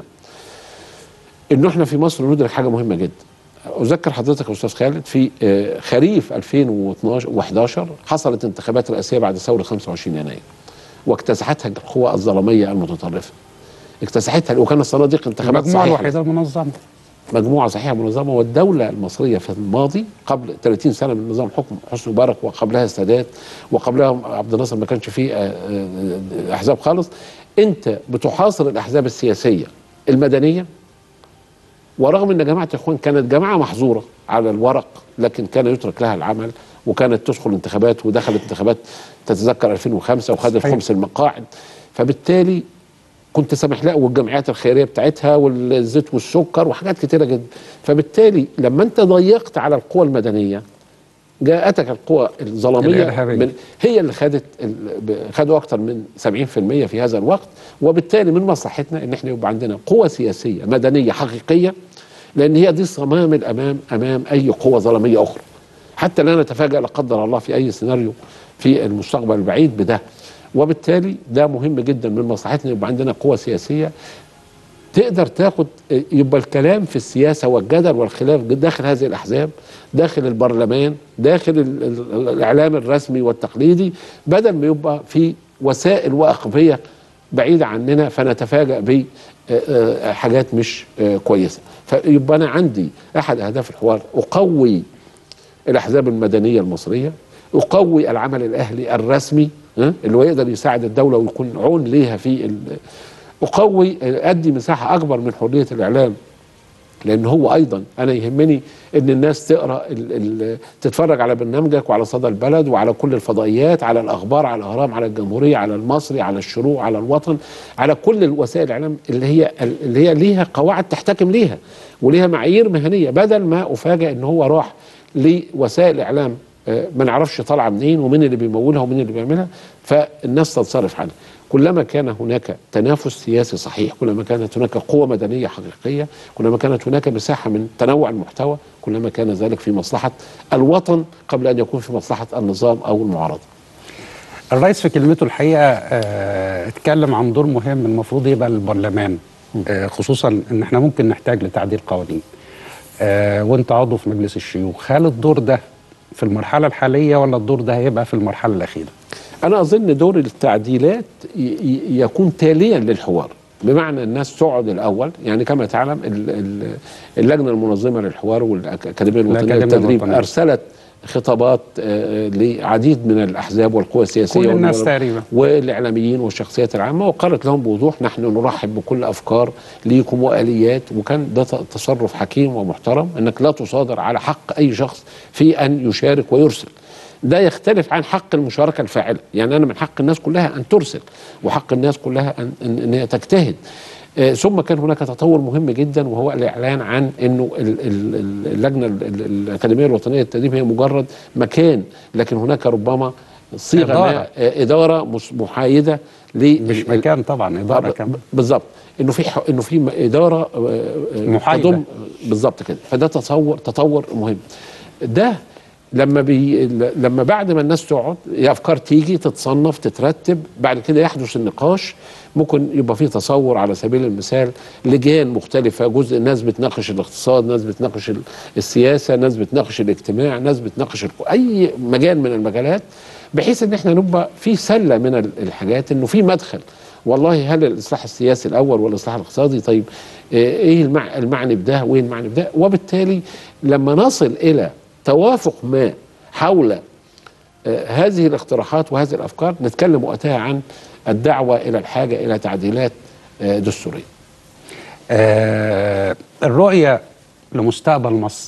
انه احنا في مصر ندرك حاجه مهمه جدا اذكر حضرتك يا استاذ خالد في آه، خريف 2012 و11 حصلت انتخابات رئاسيه بعد ثوره 25 يناير واكتسحتها القوى الظلاميه المتطرفه اكتسحتها وكان الصناديق انتخابات المجموعه صحيحه الوحيده المنظمه مجموعه صحيحه منظمه والدوله المصريه في الماضي قبل 30 سنه من نظام حكم حسني مبارك وقبلها السادات وقبلها عبد الناصر ما كانش فيه آه، آه، احزاب خالص انت بتحاصر الاحزاب السياسيه المدنيه ورغم ان جماعه الاخوان كانت جماعه محظوره على الورق لكن كان يترك لها العمل وكانت تدخل انتخابات ودخلت انتخابات تتذكر 2005 وخدت صحيح. خمس المقاعد فبالتالي كنت سامح لها والجمعيات الخيريه بتاعتها والزيت والسكر وحاجات كتيره جدا فبالتالي لما انت ضيقت على القوى المدنيه جاءتك القوى الظلاميه الإرهابية. من هي اللي خدت ال- ب- خدوا اكثر من 70% في هذا الوقت وبالتالي من مصلحتنا ان احنا يبقى عندنا قوى سياسيه مدنيه حقيقيه لان هي دي صمام الامام امام اي قوه ظلاميه اخرى حتى لا نتفاجأ لا قدر الله في اي سيناريو في المستقبل البعيد بده وبالتالي ده مهم جدا من مصلحتنا يبقى عندنا قوة سياسية تقدر تاخد يبقى الكلام في السياسة والجدل والخلاف داخل هذه الأحزاب داخل البرلمان داخل ال- ال- الإعلام الرسمي والتقليدي بدل ما يبقى في وسائل وأقبية بعيده عننا فنتفاجأ ب آه، آه، حاجات مش آه، كويسه فيبقى انا عندي احد اهداف الحوار اقوي الاحزاب المدنيه المصريه اقوي العمل الاهلي الرسمي ها، اللي هو يقدر يساعد الدوله ويكون عون ليها في ال- اقوي ادي مساحه اكبر من حريه الاعلام لان هو ايضا انا يهمني ان الناس تقرا ال ال تتفرج على برنامجك وعلى صدى البلد وعلى كل الفضائيات على الاخبار على الاهرام على الجمهوريه على المصري على الشروق على الوطن على كل الوسائل الاعلام اللي هي اللي هي ليها قواعد تحتكم ليها وليها معايير مهنيه بدل ما افاجئ ان هو راح لوسائل اعلام آه، ما نعرفش طالعه منين ومين اللي بيمولها ومين اللي بيعملها فالناس تنصرف عنها كلما كان هناك تنافس سياسي صحيح كلما كانت هناك قوة مدنية حقيقية كلما كانت هناك مساحة من تنوع المحتوى كلما كان ذلك في مصلحة الوطن قبل أن يكون في مصلحة النظام أو المعارضة الرئيس في كلمته الحقيقه آه، اتكلم عن دور مهم المفروض يبقى للبرلمان آه، خصوصا ان احنا ممكن نحتاج لتعديل قوانين آه، وانت عضو في مجلس الشيوخ هل الدور ده في المرحله الحاليه ولا الدور ده هيبقى في المرحله الاخيره أنا أظن دور التعديلات ي- ي- يكون تاليا للحوار بمعنى الناس تقعد الأول يعني كما تعلم ال- ال- اللجنة المنظمة للحوار والأكاديمية الوطنية الأكاديمية للتدريب الوطنية. أرسلت خطابات آه، لعديد من الأحزاب والقوى السياسية كل الناس والمر- تقريبا. والاعلاميين والشخصيات العامه وقالت لهم بوضوح نحن نرحب بكل افكار ليكم واليات وكان ده ت- تصرف حكيم ومحترم انك لا تصادر على حق اي شخص في ان يشارك ويرسل ده يختلف عن حق المشاركه الفاعله يعني انا من حق الناس كلها ان ترسل وحق الناس كلها ان ان, إن هي تجتهد آه، ثم كان هناك تطور مهم جدا وهو الاعلان عن انه ال- ال- ال- اللجنه ال- ال- الاكاديميه الوطنيه للتدريب هي مجرد مكان لكن هناك ربما صيغه إدارة. ما آه، اداره مس- محايده ل مش مكان طبعا اداره كمان بالظبط انه في ح- انه في م- اداره آه، آه، محايدة. تضم بالظبط كده فده تصور تطور مهم ده لما بي لما بعد ما الناس تقعد افكار تيجي تتصنف تترتب بعد كده يحدث النقاش ممكن يبقى فيه تصور على سبيل المثال لجان مختلفه جزء ناس بتناقش الاقتصاد ناس بتناقش ال- السياسه ناس بتناقش الاجتماع ناس بتناقش ال- اي مجال من المجالات بحيث ان احنا نبقى في سله من ال- الحاجات انه في مدخل والله هل الاصلاح السياسي الاول ولا الاصلاح الاقتصادي طيب آه، ايه المع- المعني بده وايه المعني بده وبالتالي لما نصل الى توافق ما حول آه، هذه الاقتراحات وهذه الافكار نتكلم وقتها عن الدعوه الى الحاجه الى تعديلات آه، دستوريه آه الرؤية لمستقبل مصر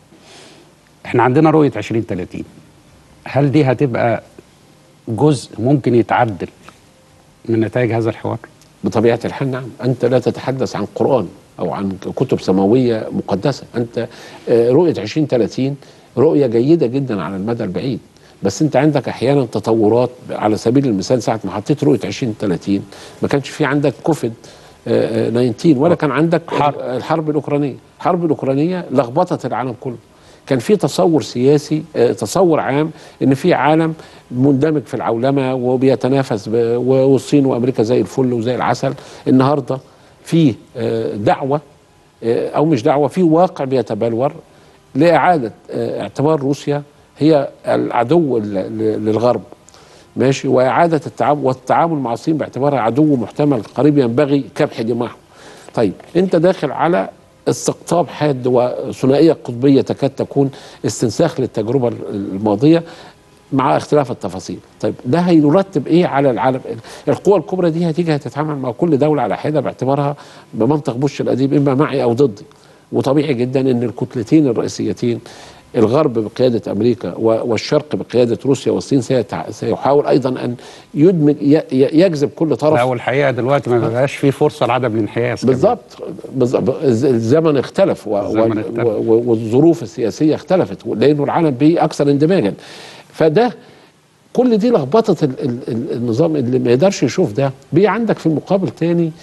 احنا عندنا رؤية 2030 هل دي هتبقى جزء ممكن يتعدل من نتائج هذا الحوار؟ بطبيعه الحال نعم انت لا تتحدث عن قران او عن كتب سماويه مقدسه انت آه، رؤيه 2030 رؤيه جيده جدا على المدى البعيد بس انت عندك احيانا تطورات على سبيل المثال ساعه ما حطيت رؤيه 2030 ما كانش في عندك كوفيد آه، آه، 19 ولا كان عندك حرب. الحرب الاوكرانيه الحرب الاوكرانيه لخبطت العالم كله كان في تصور سياسي آه، تصور عام ان في عالم مندمج في العولمه وبيتنافس ب- و- والصين وامريكا زي الفل وزي العسل النهارده في آه، دعوه آه، او مش دعوه في واقع بيتبلور لاعاده آه، اعتبار روسيا هي العدو ال- ل- للغرب ماشي واعاده التعامل والتعامل مع الصين باعتبارها عدو محتمل قريب ينبغي كبح دماغه طيب انت داخل على استقطاب حاد وثنائيه قطبيه تكاد تكون استنساخ للتجربه الماضيه مع اختلاف التفاصيل طيب ده هيرتب ايه على العالم القوى الكبرى دي هتيجي هتتعامل مع كل دوله على حده باعتبارها بمنطق بوش الاديب اما معي او ضدي وطبيعي جدا ان الكتلتين الرئيسيتين الغرب بقيادة أمريكا و- والشرق بقيادة روسيا والصين سيتع- سيحاول أيضا أن يدمج ي- ي- يجذب كل طرف لا والحقيقة دلوقتي ما بقاش في فرصة لعدم الانحياز كمان. بالظبط بالظبط الز- الزمن اختلف و... الزمن و... اختلف. و... والظروف السياسيه اختلفت لانه العالم بيه اكثر اندماجا فده كل دي لخبطه ال... ال... ال- النظام اللي ما يقدرش يشوف ده بيه عندك في المقابل تاني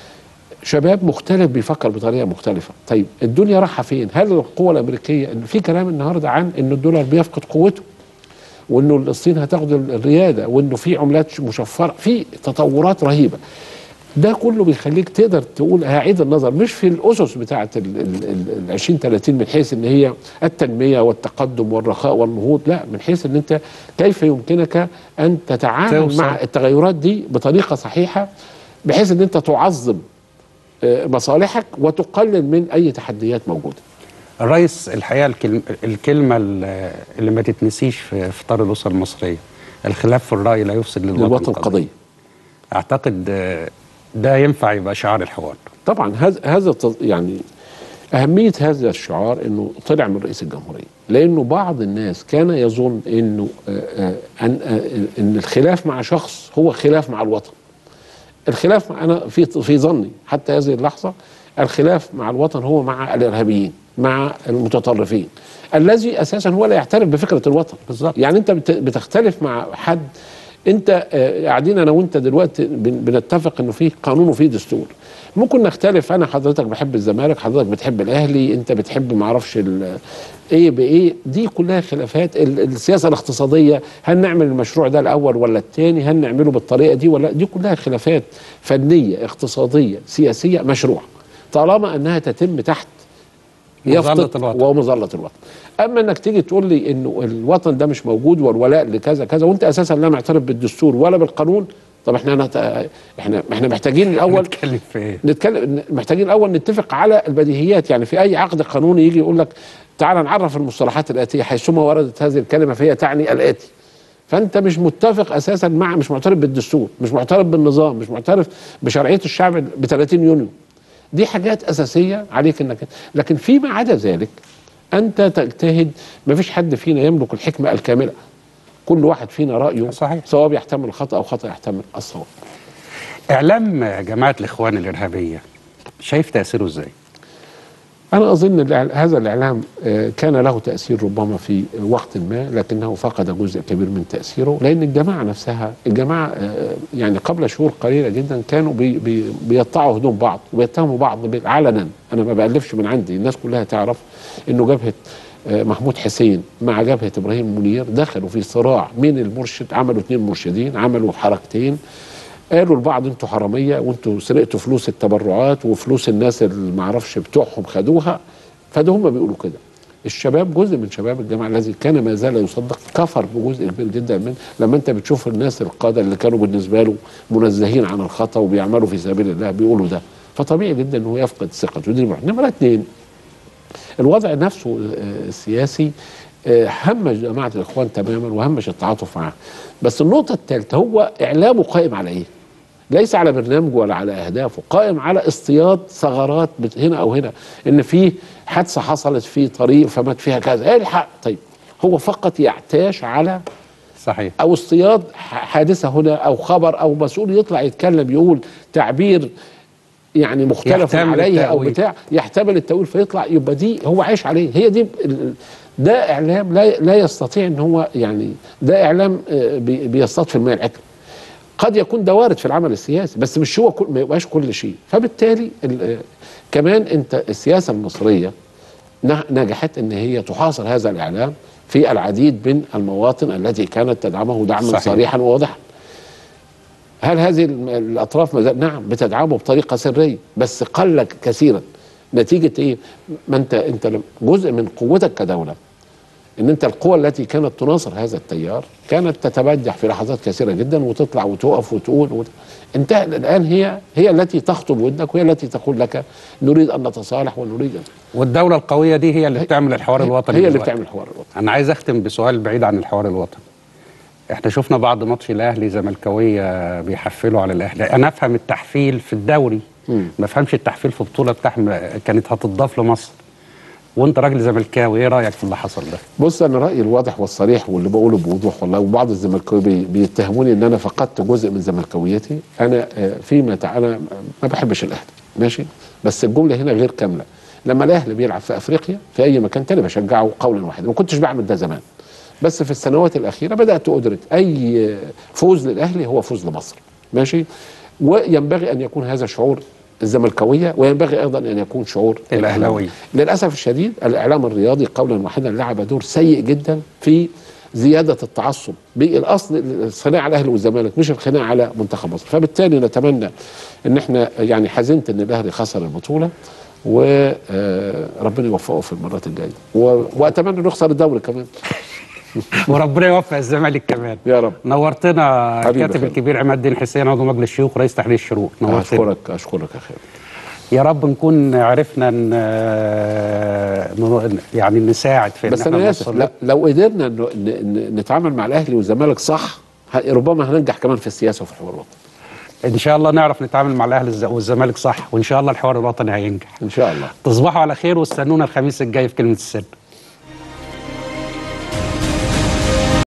شباب مختلف بيفكر بطريقه مختلفه طيب الدنيا رايحه فين هل القوه الامريكيه إن في كلام النهارده عن ان الدولار بيفقد قوته وانه الصين هتاخد ال- الرياده وانه في عملات مشفره في تطورات رهيبه ده كله بيخليك تقدر تقول هعيد النظر مش في الاسس بتاعه ال ال- ال- ال 20 30 من حيث ان هي التنميه والتقدم والرخاء والنهوض لا من حيث ان انت كيف يمكنك ان تتعامل توصل. مع التغيرات دي بطريقه صحيحه بحيث ان انت تعظم آه، مصالحك وتقلل من اي تحديات موجوده الرئيس الحقيقه الكلمه, الكلمه اللي اللي ما تتنسيش في في اطار الاسره المصريه الخلاف في الراي لا يفسد للوطن, للوطن قضيه اعتقد آه، ده ينفع يبقى شعار الحوار طبعا هذا هذا الت- يعني أهمية هذا الشعار أنه طلع من رئيس الجمهورية لأنه بعض الناس كان يظن أنه آه، آه، أن, آه، أن الخلاف مع شخص هو خلاف مع الوطن الخلاف مع أنا في في ظني حتى هذه اللحظة الخلاف مع الوطن هو مع الإرهابيين مع المتطرفين الذي أساسا هو لا يعترف بفكرة الوطن بالظبط يعني أنت بت- بتختلف مع حد انت آه، قاعدين انا وانت دلوقتي بن- بنتفق انه في قانون وفي دستور ممكن نختلف انا حضرتك بحب الزمالك حضرتك بتحب الاهلي انت بتحب ما اعرفش ال- ايه بايه دي كلها خلافات ال- السياسه الاقتصاديه هل نعمل المشروع ده الاول ولا الثاني هل نعمله بالطريقه دي ولا دي كلها خلافات فنيه اقتصاديه سياسيه مشروعه طالما انها تتم تحت مظلة يفطر الوطن. ومظله الوطن اما انك تيجي تقول لي انه الوطن ده مش موجود والولاء لكذا كذا وانت اساسا لا معترف بالدستور ولا بالقانون طب احنا نت... احنا احنا محتاجين الاول نتكلم في ايه نتكلم محتاجين الاول نتفق على البديهيات يعني في اي عقد قانوني يجي يقول لك تعال نعرف المصطلحات الاتيه حيثما وردت هذه الكلمه فهي تعني الاتي فانت مش متفق اساسا مع مش معترف بالدستور مش معترف بالنظام مش معترف بشرعيه الشعب ب 30 يونيو دي حاجات اساسيه عليك انك لكن فيما عدا ذلك انت تجتهد ما فيش حد فينا يملك الحكمه الكامله كل واحد فينا رايه صحيح سواء بيحتمل الخطا او خطا يحتمل الصواب اعلام جماعه الاخوان الارهابيه شايف تاثيره ازاي أنا أظن الإعل- هذا الإعلام آه، كان له تأثير ربما في وقت ما لكنه فقد جزء كبير من تأثيره لأن الجماعة نفسها الجماعة آه، يعني قبل شهور قليلة جدا كانوا بي بي بيقطعوا هدوم بعض ويتهموا بعض بال- علنا أنا ما بألفش من عندي الناس كلها تعرف إنه جبهة آه، محمود حسين مع جبهة إبراهيم منير دخلوا في صراع مين المرشد عملوا اتنين مرشدين عملوا حركتين قالوا لبعض انتوا حراميه وانتوا سرقتوا فلوس التبرعات وفلوس الناس اللي ما اعرفش بتوعهم خدوها فده هم بيقولوا كده الشباب جزء من شباب الجامعه الذي كان ما زال يصدق كفر بجزء كبير جدا من لما انت بتشوف الناس القاده اللي كانوا بالنسبه له منزهين عن الخطا وبيعملوا في سبيل الله بيقولوا ده فطبيعي جدا ان هو يفقد ثقته دي نمره نمره اثنين الوضع نفسه آه، السياسي آه، همش جماعه الاخوان تماما وهمش التعاطف معاه بس النقطه الثالثه هو اعلامه قائم على ايه؟ ليس على برنامجه ولا على اهدافه قائم على اصطياد ثغرات بت- هنا او هنا ان في حادثه حصلت في طريق فمات فيها كذا ايه الحق طيب هو فقط يعتاش على صحيح او اصطياد ح- حادثه هنا او خبر او مسؤول يطلع يتكلم يقول تعبير يعني مختلف يحتمل عليه او التأويل. بتاع يحتمل التأويل فيطلع يبقى دي هو عايش عليه هي دي ال- ال- ده اعلام لا لا يستطيع ان هو يعني ده اعلام آه، بي- بيصطاد في الماء العكر قد يكون ده وارد في العمل السياسي بس مش هو كل ما يبقاش كل شيء فبالتالي ال- آه، كمان انت السياسه المصريه نح- نجحت ان هي تحاصر هذا الاعلام في العديد من المواطن التي كانت تدعمه دعما صحيح. صريحا وواضحا هل هذه الم- الاطراف ما زال- نعم بتدعمه بطريقه سريه بس قل كثيرا نتيجه ايه ما انت انت لم- جزء من قوتك كدوله ان انت القوى التي كانت تناصر هذا التيار كانت تتبجح في لحظات كثيره جدا وتطلع وتقف وتقول وت... انت الان هي هي التي تخطب ودنك وهي التي تقول لك نريد ان نتصالح ونريد ان والدوله القويه دي هي اللي بتعمل الحوار الوطني هي اللي دلوقتي. بتعمل الحوار الوطني انا عايز اختم بسؤال بعيد عن الحوار الوطني احنا شفنا بعض ماتش الاهلي زملكاويه بيحفلوا على الاهلي انا افهم التحفيل في الدوري ما افهمش التحفيل في بطوله بتاعهم كانت هتضاف لمصر وانت راجل زملكاوي ايه رايك في اللي حصل ده بص انا رايي الواضح والصريح واللي بقوله بوضوح والله وبعض الزملكاويه بي- بيتهموني ان انا فقدت جزء من زملكاويتي انا آه، فيما تع... انا ما بحبش الاهلي ماشي بس الجمله هنا غير كامله لما الاهلي بيلعب في افريقيا في اي مكان تاني بشجعه قولا واحدا ما كنتش بعمل ده زمان بس في السنوات الاخيره بدات ادرك اي فوز للاهلي هو فوز لمصر ماشي وينبغي ان يكون هذا شعور الزملكاويه وينبغي ايضا ان يكون شعور الأهلاوية. للاسف الشديد الاعلام الرياضي قولا واحدا لعب دور سيء جدا في زياده التعصب بالاصل الخناقه على الاهلي والزمالك مش الخناقه على منتخب مصر فبالتالي نتمنى ان احنا يعني حزنت ان الاهلي خسر البطوله وربنا يوفقه في المرات الجايه و- واتمنى انه يخسر الدوري كمان وربنا يوفق الزمالك كمان يا رب نورتنا حبيبي الكاتب خير. الكبير عماد الدين حسين عضو مجلس الشيوخ رئيس تحرير الشروق نورتنا اشكرك اشكرك يا خير يا رب نكون عرفنا ان آه، ن- يعني نساعد في بس إن انا إحنا اسف نوصل لا لو قدرنا إنه ن- ن- نتعامل مع الاهلي والزمالك صح ه- ربما هننجح كمان في السياسه وفي الحوار الوطني ان شاء الله نعرف نتعامل مع الاهلي الز- والزمالك صح وان شاء الله الحوار الوطني هينجح ان شاء الله تصبحوا على خير واستنونا الخميس الجاي في كلمه السر